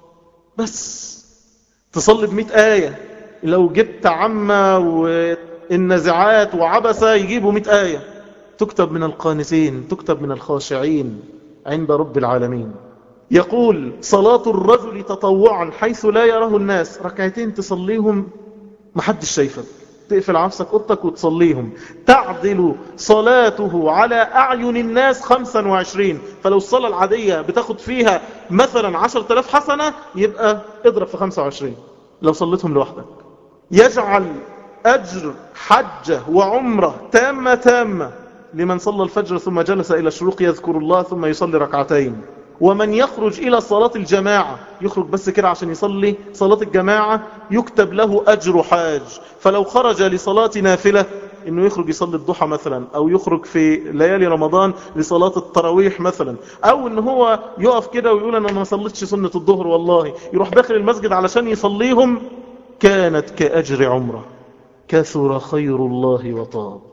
بس تصلي بمئة آية لو جبت عمة والنزعات وعبسة يجيبوا مئة آية تكتب من القانتين تكتب من الخاشعين عند رب العالمين يقول صلاة الرجل تطوعا حيث لا يراه الناس ركعتين تصليهم محدش شايفك تقفل عفسك اوضتك وتصليهم تعدل صلاته على أعين الناس 25 فلو الصلاة العادية بتاخد فيها مثلا 10000 حسنة يبقى اضرب في 25 لو صليتهم لوحدك يجعل أجر حجة وعمرة تامة تامة لمن صلى الفجر ثم جلس إلى الشروق يذكر الله ثم يصلي ركعتين ومن يخرج إلى صلاة الجماعة يخرج بس كده عشان يصلي صلاة الجماعة يكتب له أجر حاج فلو خرج لصلاة نافلة انه يخرج يصلي الضحى مثلا او يخرج في ليالي رمضان لصلاة التراويح مثلا او ان هو يقف كده ويقول انا ما صليتش سنة الظهر والله يروح داخل المسجد علشان يصليهم كانت كأجر عمره كثر خير الله وطاب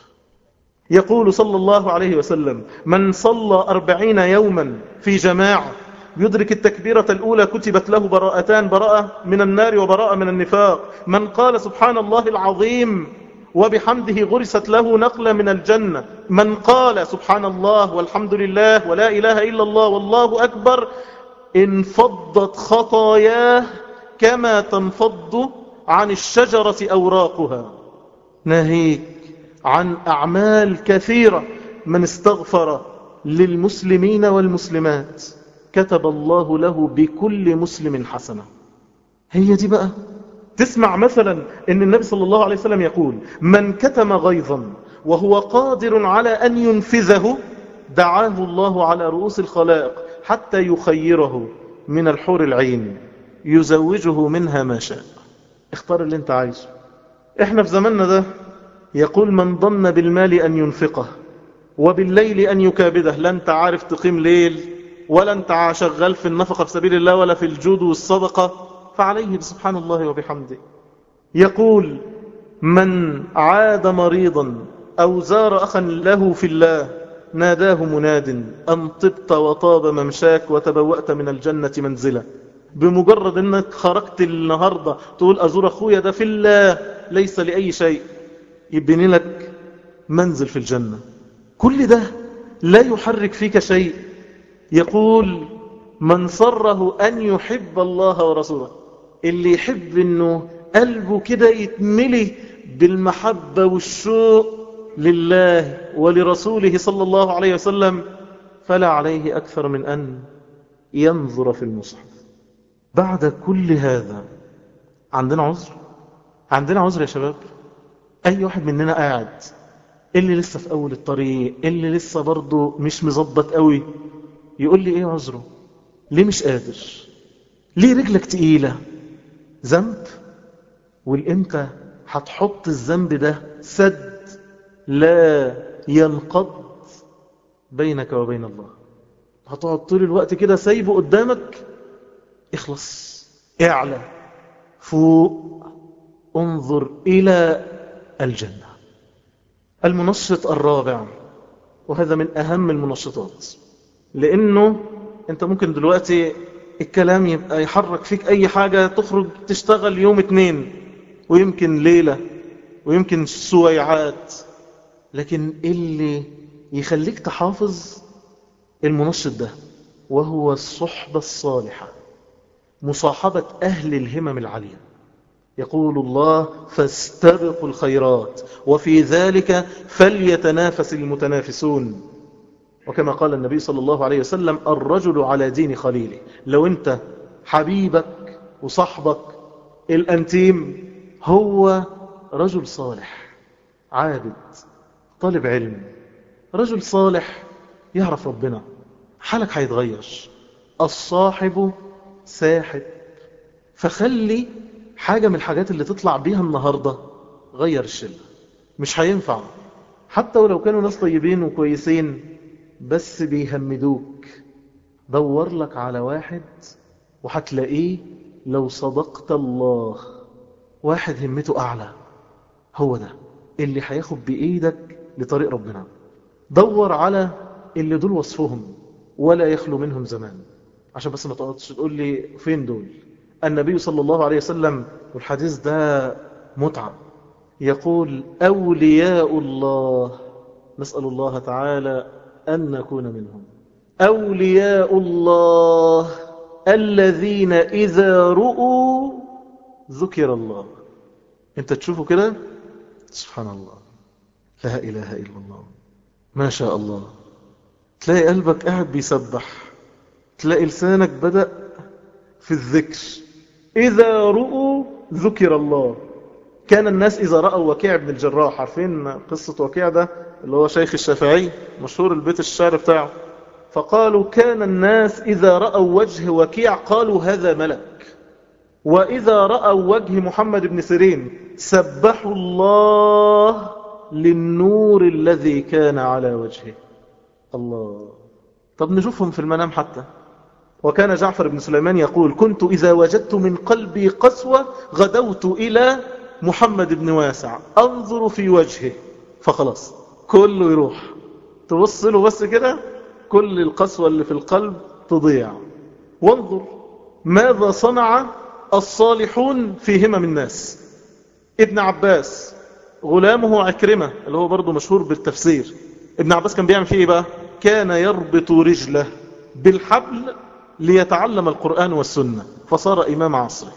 يقول صلى الله عليه وسلم من صلى أربعين يوما في جماعة يدرك التكبيرة الأولى كتبت له براءتان براءة من النار وبراءة من النفاق من قال سبحان الله العظيم وبحمده غرست له نقلة من الجنة من قال سبحان الله والحمد لله ولا إله إلا الله والله أكبر انفضت خطاياه كما تنفض عن الشجرة أوراقها ناهيك عن أعمال كثيرة من استغفر للمسلمين والمسلمات كتب الله له بكل مسلم حسنة هي دي بقى تسمع مثلا ان النبي صلى الله عليه وسلم يقول من كتم غيظا وهو قادر على أن ينفذه دعاه الله على رؤوس الخلائق حتى يخيره من الحور العين يزوجه منها ما شاء اختار اللي انت عايزه احنا في زماننا ده يقول من ظن بالمال أن ينفقه وبالليل أن يكابده لا انت عارف تقيم ليل ولا انت شغال في النفقة في سبيل الله ولا في الجود والصدقة فعليه سبحان الله وبحمده يقول من عاد مريضا أو زار أخا له في الله ناداه مناد أن طبت وطاب ممشاك وتبوأت من الجنة منزلا بمجرد أنك خرجت النهاردة تقول أزور أخويا ده في الله ليس لأي شيء يبني لك منزل في الجنة كل ده لا يحرك فيك شيء يقول من صره أن يحب الله ورسوله اللي يحب أنه قلبه كده يتملي بالمحبة والشوق لله ولرسوله صلى الله عليه وسلم فلا عليه أكثر من أن ينظر في المصحف بعد كل هذا عندنا عذر عندنا عذر يا شباب أي واحد مننا قاعد اللي لسه في أول الطريق اللي لسه برضه مش مظبط قوي يقول لي إيه عذره ليه مش قادر ليه رجلك تقيلة ذنب والإمتى هتحط الذنب ده سد لا ينقض بينك وبين الله هتقعد طول الوقت كده سايبه قدامك اخلص اعلى فوق انظر إلى الجنة المنشط الرابع وهذا من أهم المنشطات لأنه أنت ممكن دلوقتي الكلام يبقى يحرك فيك أي حاجة تخرج تشتغل يوم اتنين ويمكن ليلة ويمكن سويعات لكن اللي يخليك تحافظ المنشط ده وهو الصحبة الصالحة مصاحبة أهل الهمم العالية يقول الله فاستبقوا الخيرات وفي ذلك فليتنافس المتنافسون وكما قال النبي صلى الله عليه وسلم الرجل على دين خليله لو انت حبيبك وصحبك الأنتيم هو رجل صالح عابد طالب علم رجل صالح يعرف ربنا حالك هيتغير الصاحب ساحب فخلي حاجة من الحاجات اللي تطلع بيها النهاردة غير الشلة مش هينفع حتى ولو كانوا ناس طيبين وكويسين بس بيهمدوك دور لك على واحد وهتلاقيه لو صدقت الله واحد همته أعلى هو ده اللي هياخد بإيدك لطريق ربنا دور على اللي دول وصفهم ولا يخلو منهم زمان عشان بس ما تقعدش تقول لي فين دول النبي صلى الله عليه وسلم والحديث ده متعب يقول أولياء الله نسأل الله تعالى أن نكون منهم أولياء الله الذين إذا رؤوا ذكر الله انت تشوفه كده سبحان الله لا إله إلا الله ما شاء الله تلاقي قلبك قاعد بيسبح تلاقي لسانك بدأ في الذكر إذا رؤوا ذكر الله كان الناس إذا رأوا وكيع بن الجراح عارفين قصة وكيع ده اللي هو شيخ الشافعي مشهور البيت الشعر بتاعه فقالوا كان الناس إذا رأوا وجه وكيع قالوا هذا ملك وإذا رأوا وجه محمد بن سيرين سبحوا الله للنور الذي كان على وجهه الله طب نشوفهم في المنام حتى وكان جعفر بن سليمان يقول كنت إذا وجدت من قلبي قسوة غدوت إلى محمد بن واسع أنظر في وجهه فخلاص كله يروح تبص له بس كده كل القسوة اللي في القلب تضيع وانظر ماذا صنع الصالحون في همم الناس ابن عباس غلامه عكرمة اللي هو برضه مشهور بالتفسير ابن عباس كان بيعمل فيه ايه بقى كان يربط رجله بالحبل ليتعلم القرآن والسنة فصار إمام عصره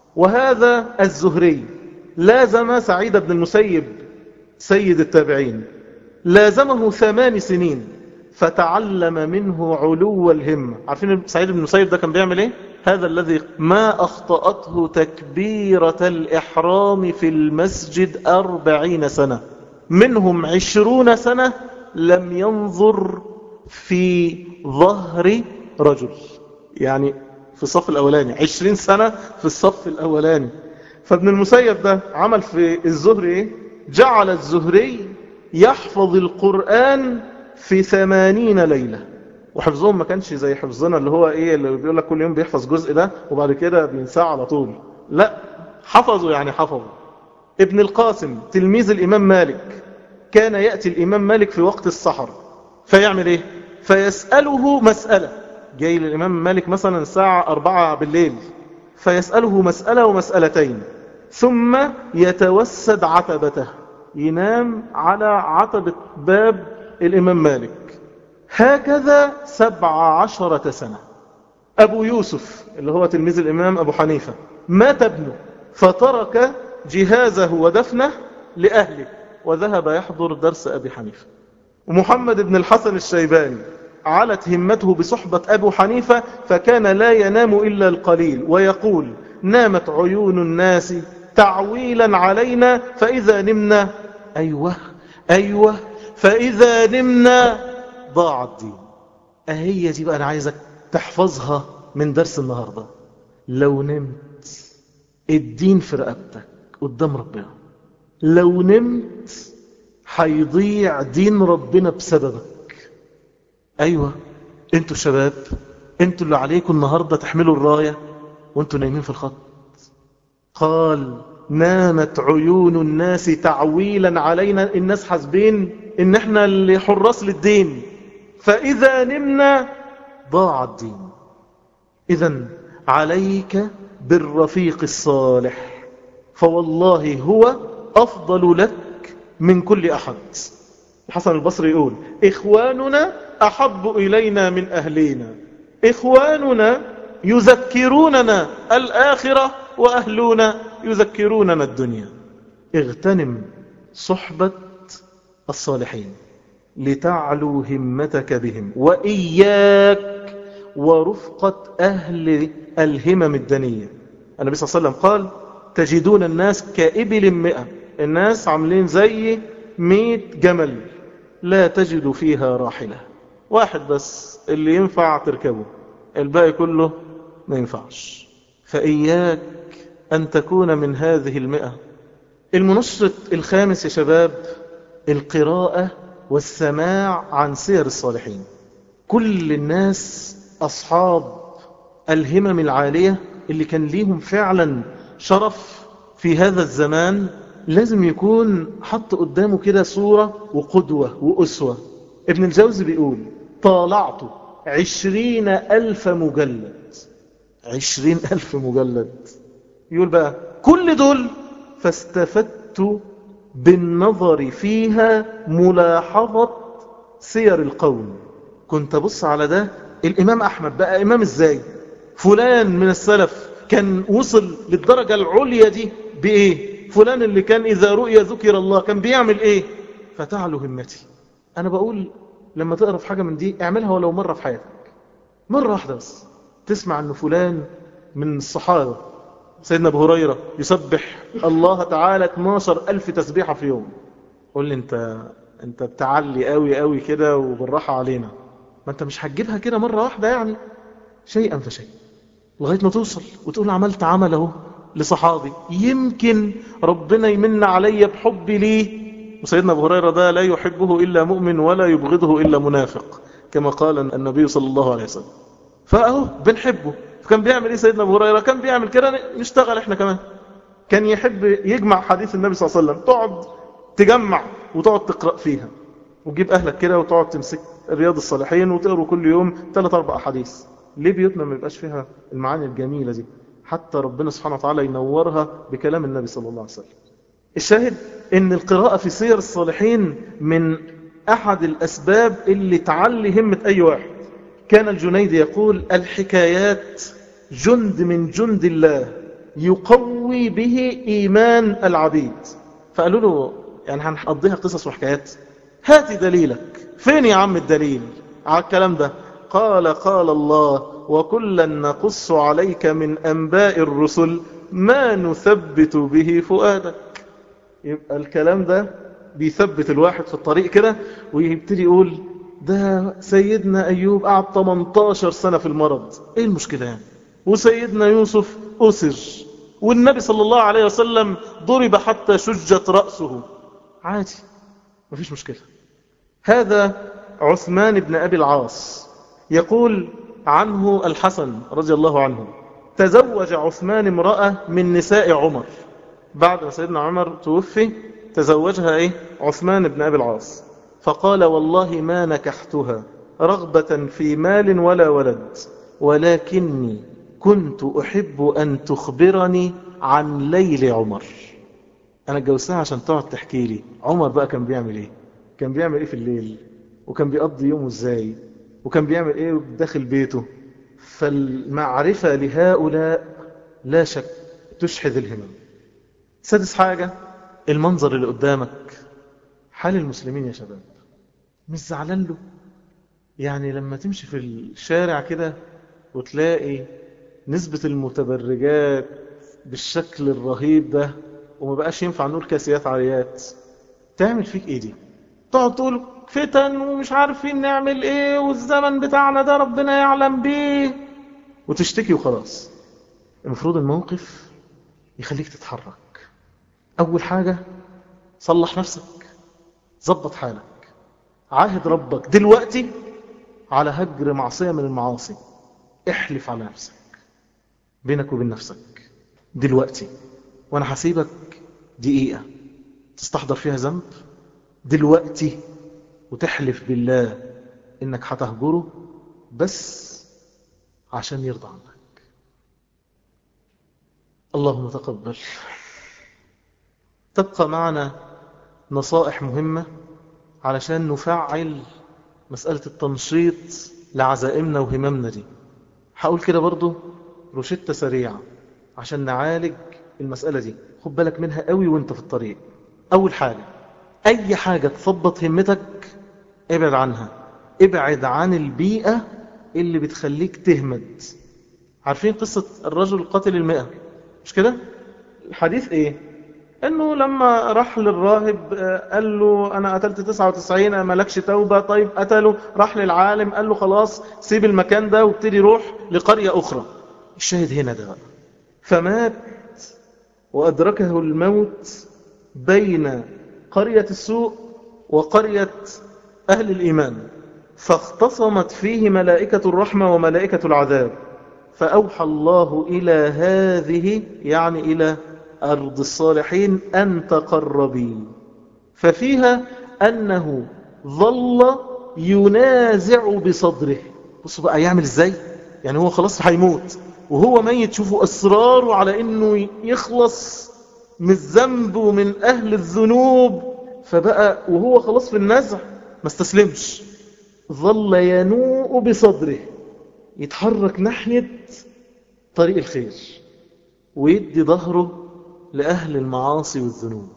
وهذا الزهري لازم سعيد بن المسيب سيد التابعين لازمه ثمان سنين فتعلم منه علو الهمة عارفين سعيد بن مسيب ده كان بيعمل ايه هذا الذي ما أخطأته تكبيرة الإحرام في المسجد أربعين سنة منهم عشرون سنة لم ينظر في ظهر رجل يعني في الصف الأولاني عشرين سنة في الصف الأولاني فابن المسيب ده عمل في الزهري ايه جعل الزهري يحفظ القرآن في ثمانين ليلة وحفظهم ما كانش زي حفظنا اللي هو ايه اللي بيقول لك كل يوم بيحفظ جزء ده وبعد كده بينساه على طول لا حفظوا يعني حفظوا ابن القاسم تلميذ الإمام مالك كان يأتي الإمام مالك في وقت السحر فيعمل ايه فيسأله مسألة جاي للإمام مالك مثلا الساعة أربعة بالليل فيسأله مسألة ومسألتين ثم يتوسد عتبته ينام على عتبة باب الإمام مالك هكذا سبع عشرة سنة أبو يوسف اللي هو تلميذ الإمام أبو حنيفة مات ابنه فترك جهازه ودفنه لأهله وذهب يحضر درس أبي حنيفة ومحمد بن الحسن الشيباني علت همته بصحبة أبو حنيفة فكان لا ينام إلا القليل ويقول نامت عيون الناس تعويلا علينا فإذا نمنا أيوة أيوة فإذا نمنا ضاع الدين أهي دي بقى أنا عايزك تحفظها من درس النهاردة لو نمت الدين في رقبتك قدام ربنا لو نمت هيضيع دين ربنا بسببك أيوة انتوا الشباب انتوا اللي عليكم النهاردة تحملوا الراية وانتوا نايمين في الخط قال نامت عيون الناس تعويلا علينا الناس حاسبين ان احنا اللي حراس للدين فاذا نمنا ضاع الدين اذا عليك بالرفيق الصالح فوالله هو افضل لك من كل احد الحسن البصري يقول اخواننا احب الينا من اهلينا اخواننا يذكروننا الاخره واهلنا يذكروننا الدنيا اغتنم صحبة الصالحين لتعلو همتك بهم وإياك ورفقة أهل الهمم الدنية النبي صلى الله عليه وسلم قال تجدون الناس كإبل مئة الناس عاملين زي مئة جمل لا تجد فيها راحلة واحد بس اللي ينفع تركبه الباقي كله ما ينفعش فإياك أن تكون من هذه المئة المنشط الخامس يا شباب القراءة والسماع عن سير الصالحين كل الناس أصحاب الهمم العالية اللي كان ليهم فعلا شرف في هذا الزمان لازم يكون حط قدامه كده صورة وقدوة وأسوة ابن الجوزي بيقول طالعت عشرين ألف مجلد عشرين ألف مجلد يقول بقى كل دول فاستفدت بالنظر فيها ملاحظة سير القوم كنت أبص على ده الإمام أحمد بقى إمام إزاي فلان من السلف كان وصل للدرجة العليا دي بإيه فلان اللي كان إذا رؤيا ذكر الله كان بيعمل إيه فتعلو همتي أنا بقول لما تقرأ في حاجة من دي اعملها ولو مرة في حياتك مرة واحدة بس تسمع أن فلان من الصحابة سيدنا ابو هريرة يسبح الله تعالى 12 ألف تسبيحة في يوم قول لي انت انت بتعلي قوي قوي كده وبالراحة علينا ما انت مش هتجيبها كده مرة واحدة يعني شيئا فشيء لغاية ما توصل وتقول عملت عمل اهو لصحابي يمكن ربنا يمن علي بحبي ليه وسيدنا ابو هريرة ده لا يحبه إلا مؤمن ولا يبغضه إلا منافق كما قال النبي صلى الله عليه وسلم فأهو بنحبه كان بيعمل ايه سيدنا ابو هريره كان بيعمل كده نشتغل احنا كمان كان يحب يجمع حديث النبي صلى الله عليه وسلم تقعد تجمع وتقعد تقرا فيها وتجيب اهلك كده وتقعد تمسك رياض الصالحين وتقروا كل يوم ثلاث اربع احاديث ليه بيوتنا ما يبقاش فيها المعاني الجميله دي حتى ربنا سبحانه وتعالى ينورها بكلام النبي صلى الله عليه وسلم الشاهد ان القراءه في سير الصالحين من احد الاسباب اللي تعلي همه اي واحد كان الجنيد يقول الحكايات جند من جند الله يقوي به إيمان العبيد فقالوا له يعني هنقضيها قصص وحكايات هاتي دليلك فين يا عم الدليل على الكلام ده قال قال الله وكلا نقص عليك من أنباء الرسل ما نثبت به فؤادك يبقى الكلام ده بيثبت الواحد في الطريق كده ويبتدي يقول ده سيدنا أيوب قعد 18 سنة في المرض ايه المشكلة يعني وسيدنا يوسف أسر والنبي صلى الله عليه وسلم ضرب حتى شجت رأسه عادي مفيش مشكلة هذا عثمان بن أبي العاص يقول عنه الحسن رضي الله عنه تزوج عثمان امرأة من نساء عمر بعد ما سيدنا عمر توفي تزوجها ايه عثمان بن أبي العاص فقال والله ما نكحتها رغبة في مال ولا ولد ولكني كنت أحب أن تخبرني عن ليل عمر أنا اتجوزتها عشان تقعد تحكي لي عمر بقى كان بيعمل إيه كان بيعمل إيه في الليل وكان بيقضي يومه إزاي وكان بيعمل إيه داخل بيته فالمعرفة لهؤلاء لا شك تشحذ الهمم سادس حاجة المنظر اللي قدامك حال المسلمين يا شباب مش زعلان له يعني لما تمشي في الشارع كده وتلاقي نسبة المتبرجات بالشكل الرهيب ده وما بقاش ينفع نقول كاسيات عاريات تعمل فيك ايه دي تقعد تقول فتن ومش عارفين نعمل ايه والزمن بتاعنا ده ربنا يعلم بيه وتشتكي وخلاص المفروض الموقف يخليك تتحرك اول حاجة صلح نفسك ظبط حالك عاهد ربك دلوقتي على هجر معصية من المعاصي احلف على نفسك بينك وبين نفسك دلوقتي وانا هسيبك دقيقة تستحضر فيها ذنب دلوقتي وتحلف بالله انك هتهجره بس عشان يرضى عنك اللهم تقبل تبقى معنا نصائح مهمة علشان نفعل مسألة التنشيط لعزائمنا وهممنا دي هقول كده برضو روشتة سريعة عشان نعالج المسألة دي خد بالك منها قوي وانت في الطريق أول حاجة أي حاجة تثبط همتك ابعد عنها ابعد عن البيئة اللي بتخليك تهمد عارفين قصة الرجل قاتل المئة مش كده الحديث ايه انه لما راح للراهب قال له انا قتلت 99 مالكش توبة طيب قتله راح للعالم قال له خلاص سيب المكان ده وابتدي روح لقرية اخرى الشاهد هنا ده بقى فمات وادركه الموت بين قرية السوء وقرية اهل الايمان فاختصمت فيه ملائكة الرحمة وملائكة العذاب فأوحى الله إلى هذه يعني إلى أرض الصالحين أن تقربي ففيها أنه ظل ينازع بصدره بصوا بقى يعمل إزاي يعني هو خلاص هيموت وهو ميت شوفوا إصراره على أنه يخلص من الذنب ومن أهل الذنوب فبقى وهو خلاص في النزع ما استسلمش ظل ينوء بصدره يتحرك ناحية طريق الخير ويدي ظهره لأهل المعاصي والذنوب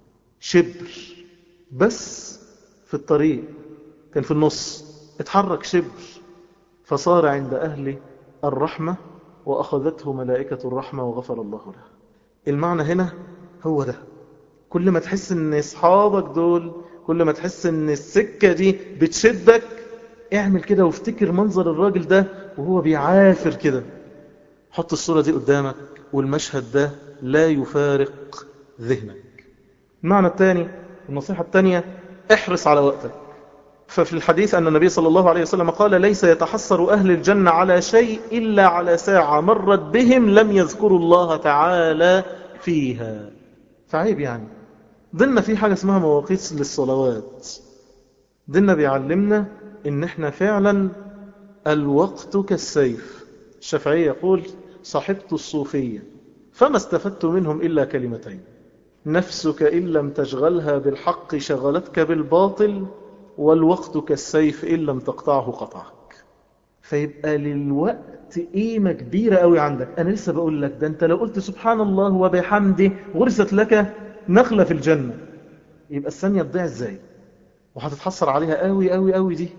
شبر بس في الطريق كان في النص اتحرك شبر فصار عند أهل الرحمة وأخذته ملائكة الرحمة وغفر الله له المعنى هنا هو ده كل ما تحس ان اصحابك دول كل ما تحس ان السكة دي بتشدك اعمل كده وافتكر منظر الراجل ده وهو بيعافر كده حط الصورة دي قدامك والمشهد ده لا يفارق ذهنك المعنى الثاني النصيحة الثانية احرص على وقتك ففي الحديث أن النبي صلى الله عليه وسلم قال ليس يتحسر أهل الجنة على شيء إلا على ساعة مرت بهم لم يذكروا الله تعالى فيها فعيب يعني ضمن في حاجة اسمها مواقيت للصلوات ديننا بيعلمنا ان احنا فعلا الوقت كالسيف الشافعي يقول صاحبت الصوفية فما استفدت منهم إلا كلمتين نفسك إن لم تشغلها بالحق شغلتك بالباطل والوقت كالسيف إن لم تقطعه قطعك فيبقى للوقت قيمة كبيرة قوي عندك أنا لسه بقول لك ده أنت لو قلت سبحان الله وبحمده غرست لك نخلة في الجنة يبقى الثانية تضيع ازاي وهتتحصر عليها قوي قوي قوي دي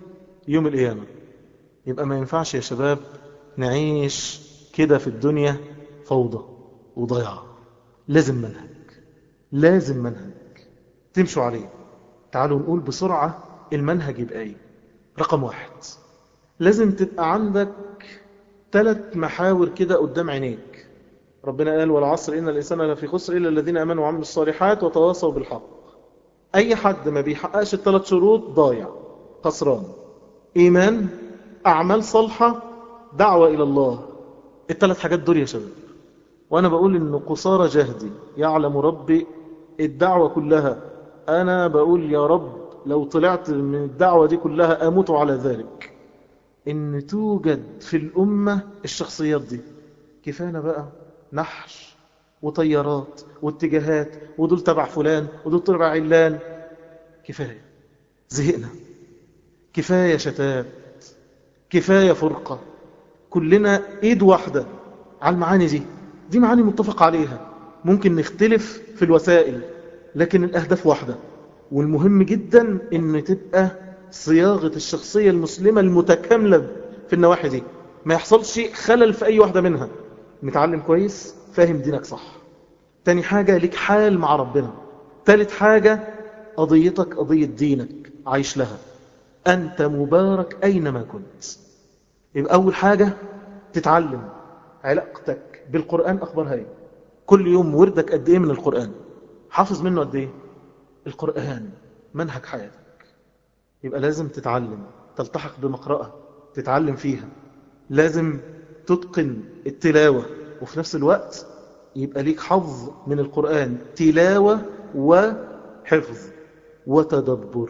يوم القيامة يبقى ما ينفعش يا شباب نعيش كده في الدنيا فوضى وضياع لازم منهج لازم منهج تمشوا عليه تعالوا نقول بسرعة المنهج يبقى ايه رقم واحد لازم تبقى عندك ثلاث محاور كده قدام عينيك ربنا قال والعصر إن الإنسان لفي خسر إلا الذين أمنوا وعملوا الصالحات وتواصوا بالحق أي حد ما بيحققش الثلاث شروط ضايع خسران إيمان أعمال صالحة دعوة إلى الله الثلاث حاجات دول يا شباب وأنا بقول إن قصارى جهدي يعلم ربي الدعوة كلها أنا بقول يا رب لو طلعت من الدعوة دي كلها أموت على ذلك إن توجد في الأمة الشخصيات دي كفانا بقى نحش وطيارات واتجاهات ودول تبع فلان ودول تبع علان كفاية زهقنا كفاية شتات كفاية فرقة كلنا ايد واحدة على المعاني دي دي معاني متفق عليها ممكن نختلف في الوسائل لكن الأهداف واحدة والمهم جدا ان تبقى صياغة الشخصية المسلمة المتكاملة في النواحي دي ما يحصلش خلل في أي واحدة منها متعلم كويس فاهم دينك صح تاني حاجة ليك حال مع ربنا تالت حاجة قضيتك قضية دينك عايش لها أنت مبارك أينما كنت يبقى أول حاجة تتعلم علاقتك بالقرآن أخبارها ايه كل يوم وردك قد ايه من القرآن حافظ منه قد ايه القرآن منهج حياتك يبقى لازم تتعلم تلتحق بمقرأة تتعلم فيها لازم تتقن التلاوة وفي نفس الوقت يبقى ليك حظ من القرآن تلاوة وحفظ وتدبر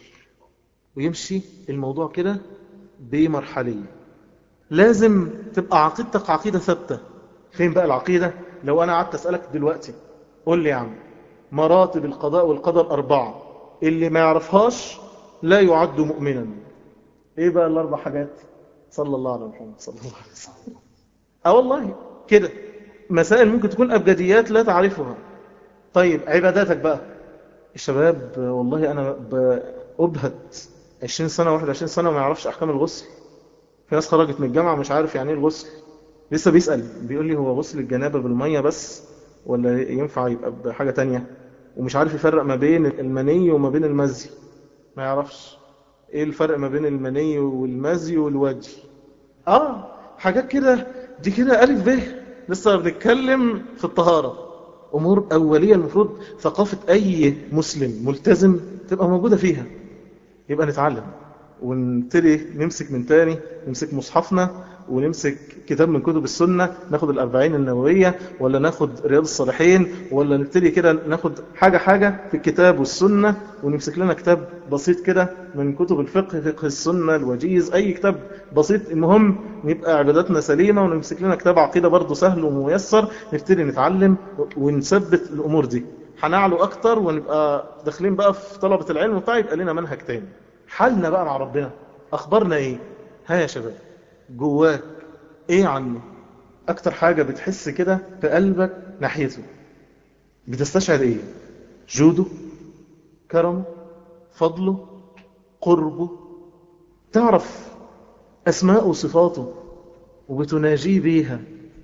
ويمشي الموضوع كده بمرحلية لازم تبقى عقيدتك عقيدة ثابتة فين بقى العقيدة لو أنا قعدت أسألك دلوقتي قول لي يا عم مراتب القضاء والقدر أربعة اللي ما يعرفهاش لا يعد مؤمنا ايه بقى الاربع حاجات صلى الله على محمد صلى الله عليه وسلم اه والله كده مسائل ممكن تكون ابجديات لا تعرفها طيب عباداتك بقى الشباب والله انا بأبهت 20 سنة 21 سنة وما يعرفش احكام الغسل في ناس خرجت من الجامعة مش عارف يعني ايه الغسل لسه بيسأل بيقول لي هو غسل الجنابة بالمية بس ولا ينفع يبقى بحاجة تانية ومش عارف يفرق ما بين المني وما بين المزي ما يعرفش ايه الفرق ما بين المني والمزي والوجه اه حاجات كده دي كده ألف به لسه بنتكلم في الطهارة أمور أولية المفروض ثقافة أي مسلم ملتزم تبقى موجودة فيها يبقى نتعلم ونبتدي نمسك من تاني نمسك مصحفنا ونمسك كتاب من كتب السنة ناخد الأربعين النووية ولا ناخد رياض الصالحين ولا نبتدي كده ناخد حاجة حاجة في الكتاب والسنة ونمسك لنا كتاب بسيط كده من كتب الفقه فقه السنة الوجيز أي كتاب بسيط المهم نبقى عباداتنا سليمة ونمسك لنا كتاب عقيدة برضه سهل وميسر نبتدي نتعلم ونثبت الأمور دي هنعلو أكتر ونبقى داخلين بقى في طلبة العلم بتاعي يبقى لنا منهج تاني حالنا بقى مع ربنا أخبارنا إيه ها يا شباب جواك ايه عنه اكتر حاجة بتحس كده في قلبك ناحيته بتستشعر ايه جوده كرمه فضله قربه تعرف اسماء وصفاته وبتناجيه بيها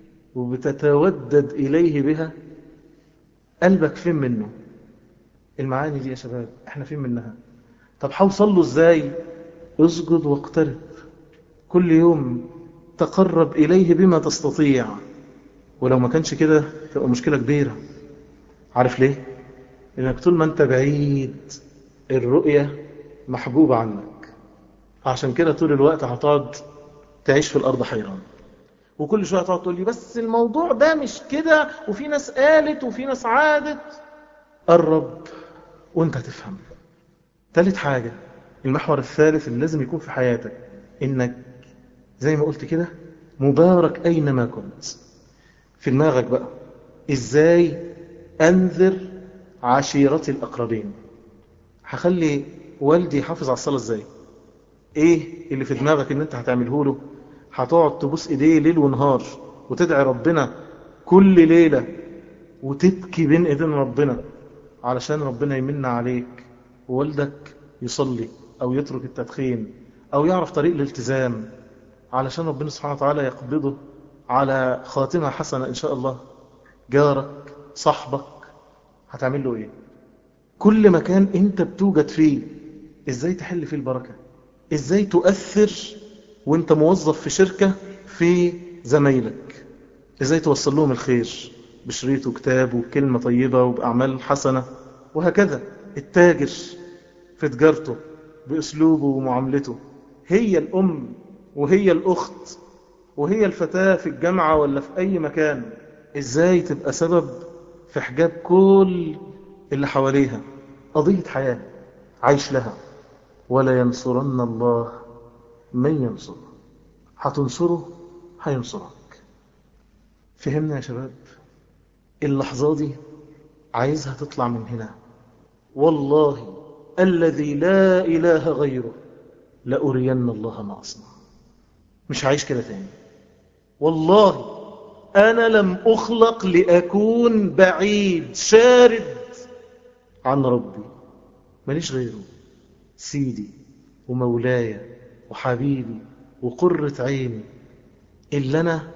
وبتتودد اليه بها قلبك فين منه المعاني دي يا شباب احنا فين منها طب حوصل له ازاي اسجد واقترب كل يوم تقرب إليه بما تستطيع ولو ما كانش كده تبقى مشكلة كبيرة عارف ليه؟ لأنك طول ما أنت بعيد الرؤية محجوبة عنك عشان كده طول الوقت هتقعد تعيش في الأرض حيران وكل شوية تقعد تقول لي بس الموضوع ده مش كده وفي ناس قالت وفي ناس عادت قرب وانت هتفهم ثالث حاجة المحور الثالث اللي لازم يكون في حياتك انك زي ما قلت كده مبارك أينما كنت في دماغك بقى إزاي أنذر عشيرتي الأقربين هخلي والدي يحافظ على الصلاة إزاي إيه اللي في دماغك إن أنت هتعمله له هتقعد تبوس إيديه ليل ونهار وتدعي ربنا كل ليلة وتبكي بين إيدين ربنا علشان ربنا يمن عليك ووالدك يصلي أو يترك التدخين أو يعرف طريق الالتزام علشان ربنا سبحانه وتعالى يقبضه على خاتمة حسنة إن شاء الله جارك صاحبك هتعمل له إيه كل مكان أنت بتوجد فيه إزاي تحل فيه البركة إزاي تؤثر وأنت موظف في شركة في زمايلك إزاي توصل لهم الخير بشريط وكتاب وكلمة طيبة وبأعمال حسنة وهكذا التاجر في تجارته بأسلوبه ومعاملته هي الأم وهي الأخت وهي الفتاة في الجامعة ولا في أي مكان إزاي تبقى سبب في حجاب كل اللي حواليها قضية حياة عايش لها ولا ينصرن الله من ينصره هتنصره هينصرك فهمنا يا شباب اللحظة دي عايزها تطلع من هنا والله الذي لا إله غيره لأرين الله ما أصنع مش عايش كده تاني والله أنا لم أخلق لأكون بعيد شارد عن ربي ماليش غيره سيدي ومولاي وحبيبي وقرة عيني إلا أنا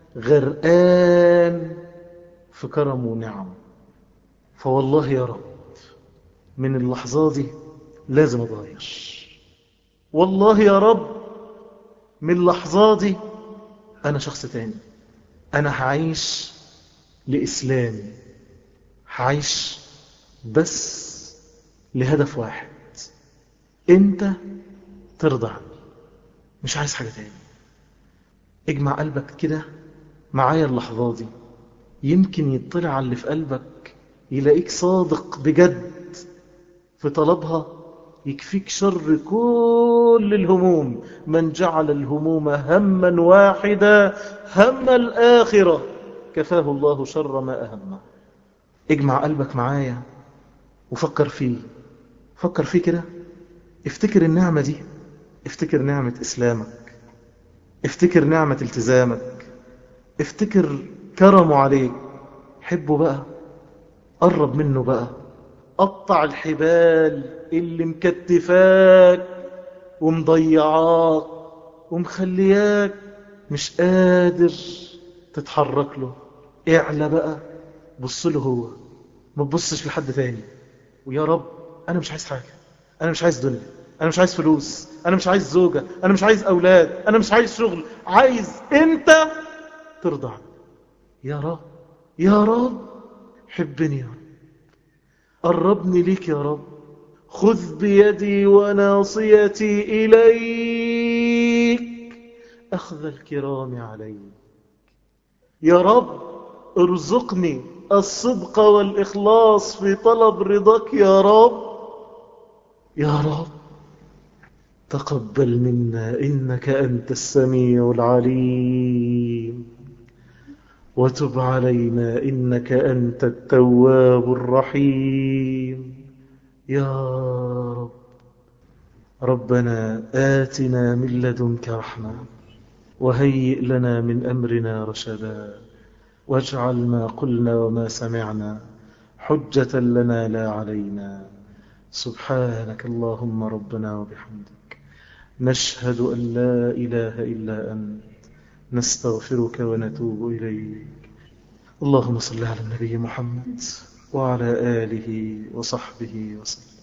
غرقان في كرم ونعم فوالله يا رب من اللحظة دي لازم أتغير والله يا رب من اللحظة دي أنا شخص تاني أنا هعيش لإسلامي هعيش بس لهدف واحد أنت ترضى عني مش عايز حاجة تاني اجمع قلبك كده معايا اللحظة دي يمكن يطلع على اللي في قلبك يلاقيك صادق بجد في طلبها يكفيك شر كل الهموم من جعل الهموم هما واحدا هم الآخرة كفاه الله شر ما أهمه اجمع قلبك معايا وفكر فيه فكر فيه كده افتكر النعمة دي افتكر نعمة إسلامك افتكر نعمة التزامك افتكر كرمه عليك حبه بقى قرب منه بقى قطع الحبال اللي مكتفاك ومضيعاك ومخلياك مش قادر تتحرك له اعلى بقى بص له هو ما تبصش لحد تاني ويا رب انا مش عايز حاجة انا مش عايز دنيا انا مش عايز فلوس انا مش عايز زوجة انا مش عايز اولاد انا مش عايز شغل عايز انت ترضى عني يا رب يا رب حبني يا رب قربني ليك يا رب خذ بيدي وناصيتي إليك أخذ الكرام عليك يا رب ارزقني الصدق والإخلاص في طلب رضاك يا رب يا رب تقبل منا إنك أنت السميع العليم وتب علينا إنك أنت التواب الرحيم يا رب ربنا آتنا من لدنك رحمة وهيئ لنا من أمرنا رشدا واجعل ما قلنا وما سمعنا حجة لنا لا علينا سبحانك اللهم ربنا وبحمدك نشهد أن لا إله إلا أنت نستغفرك ونتوب إليك اللهم صل على النبي محمد وعلى آله وصحبه وسلم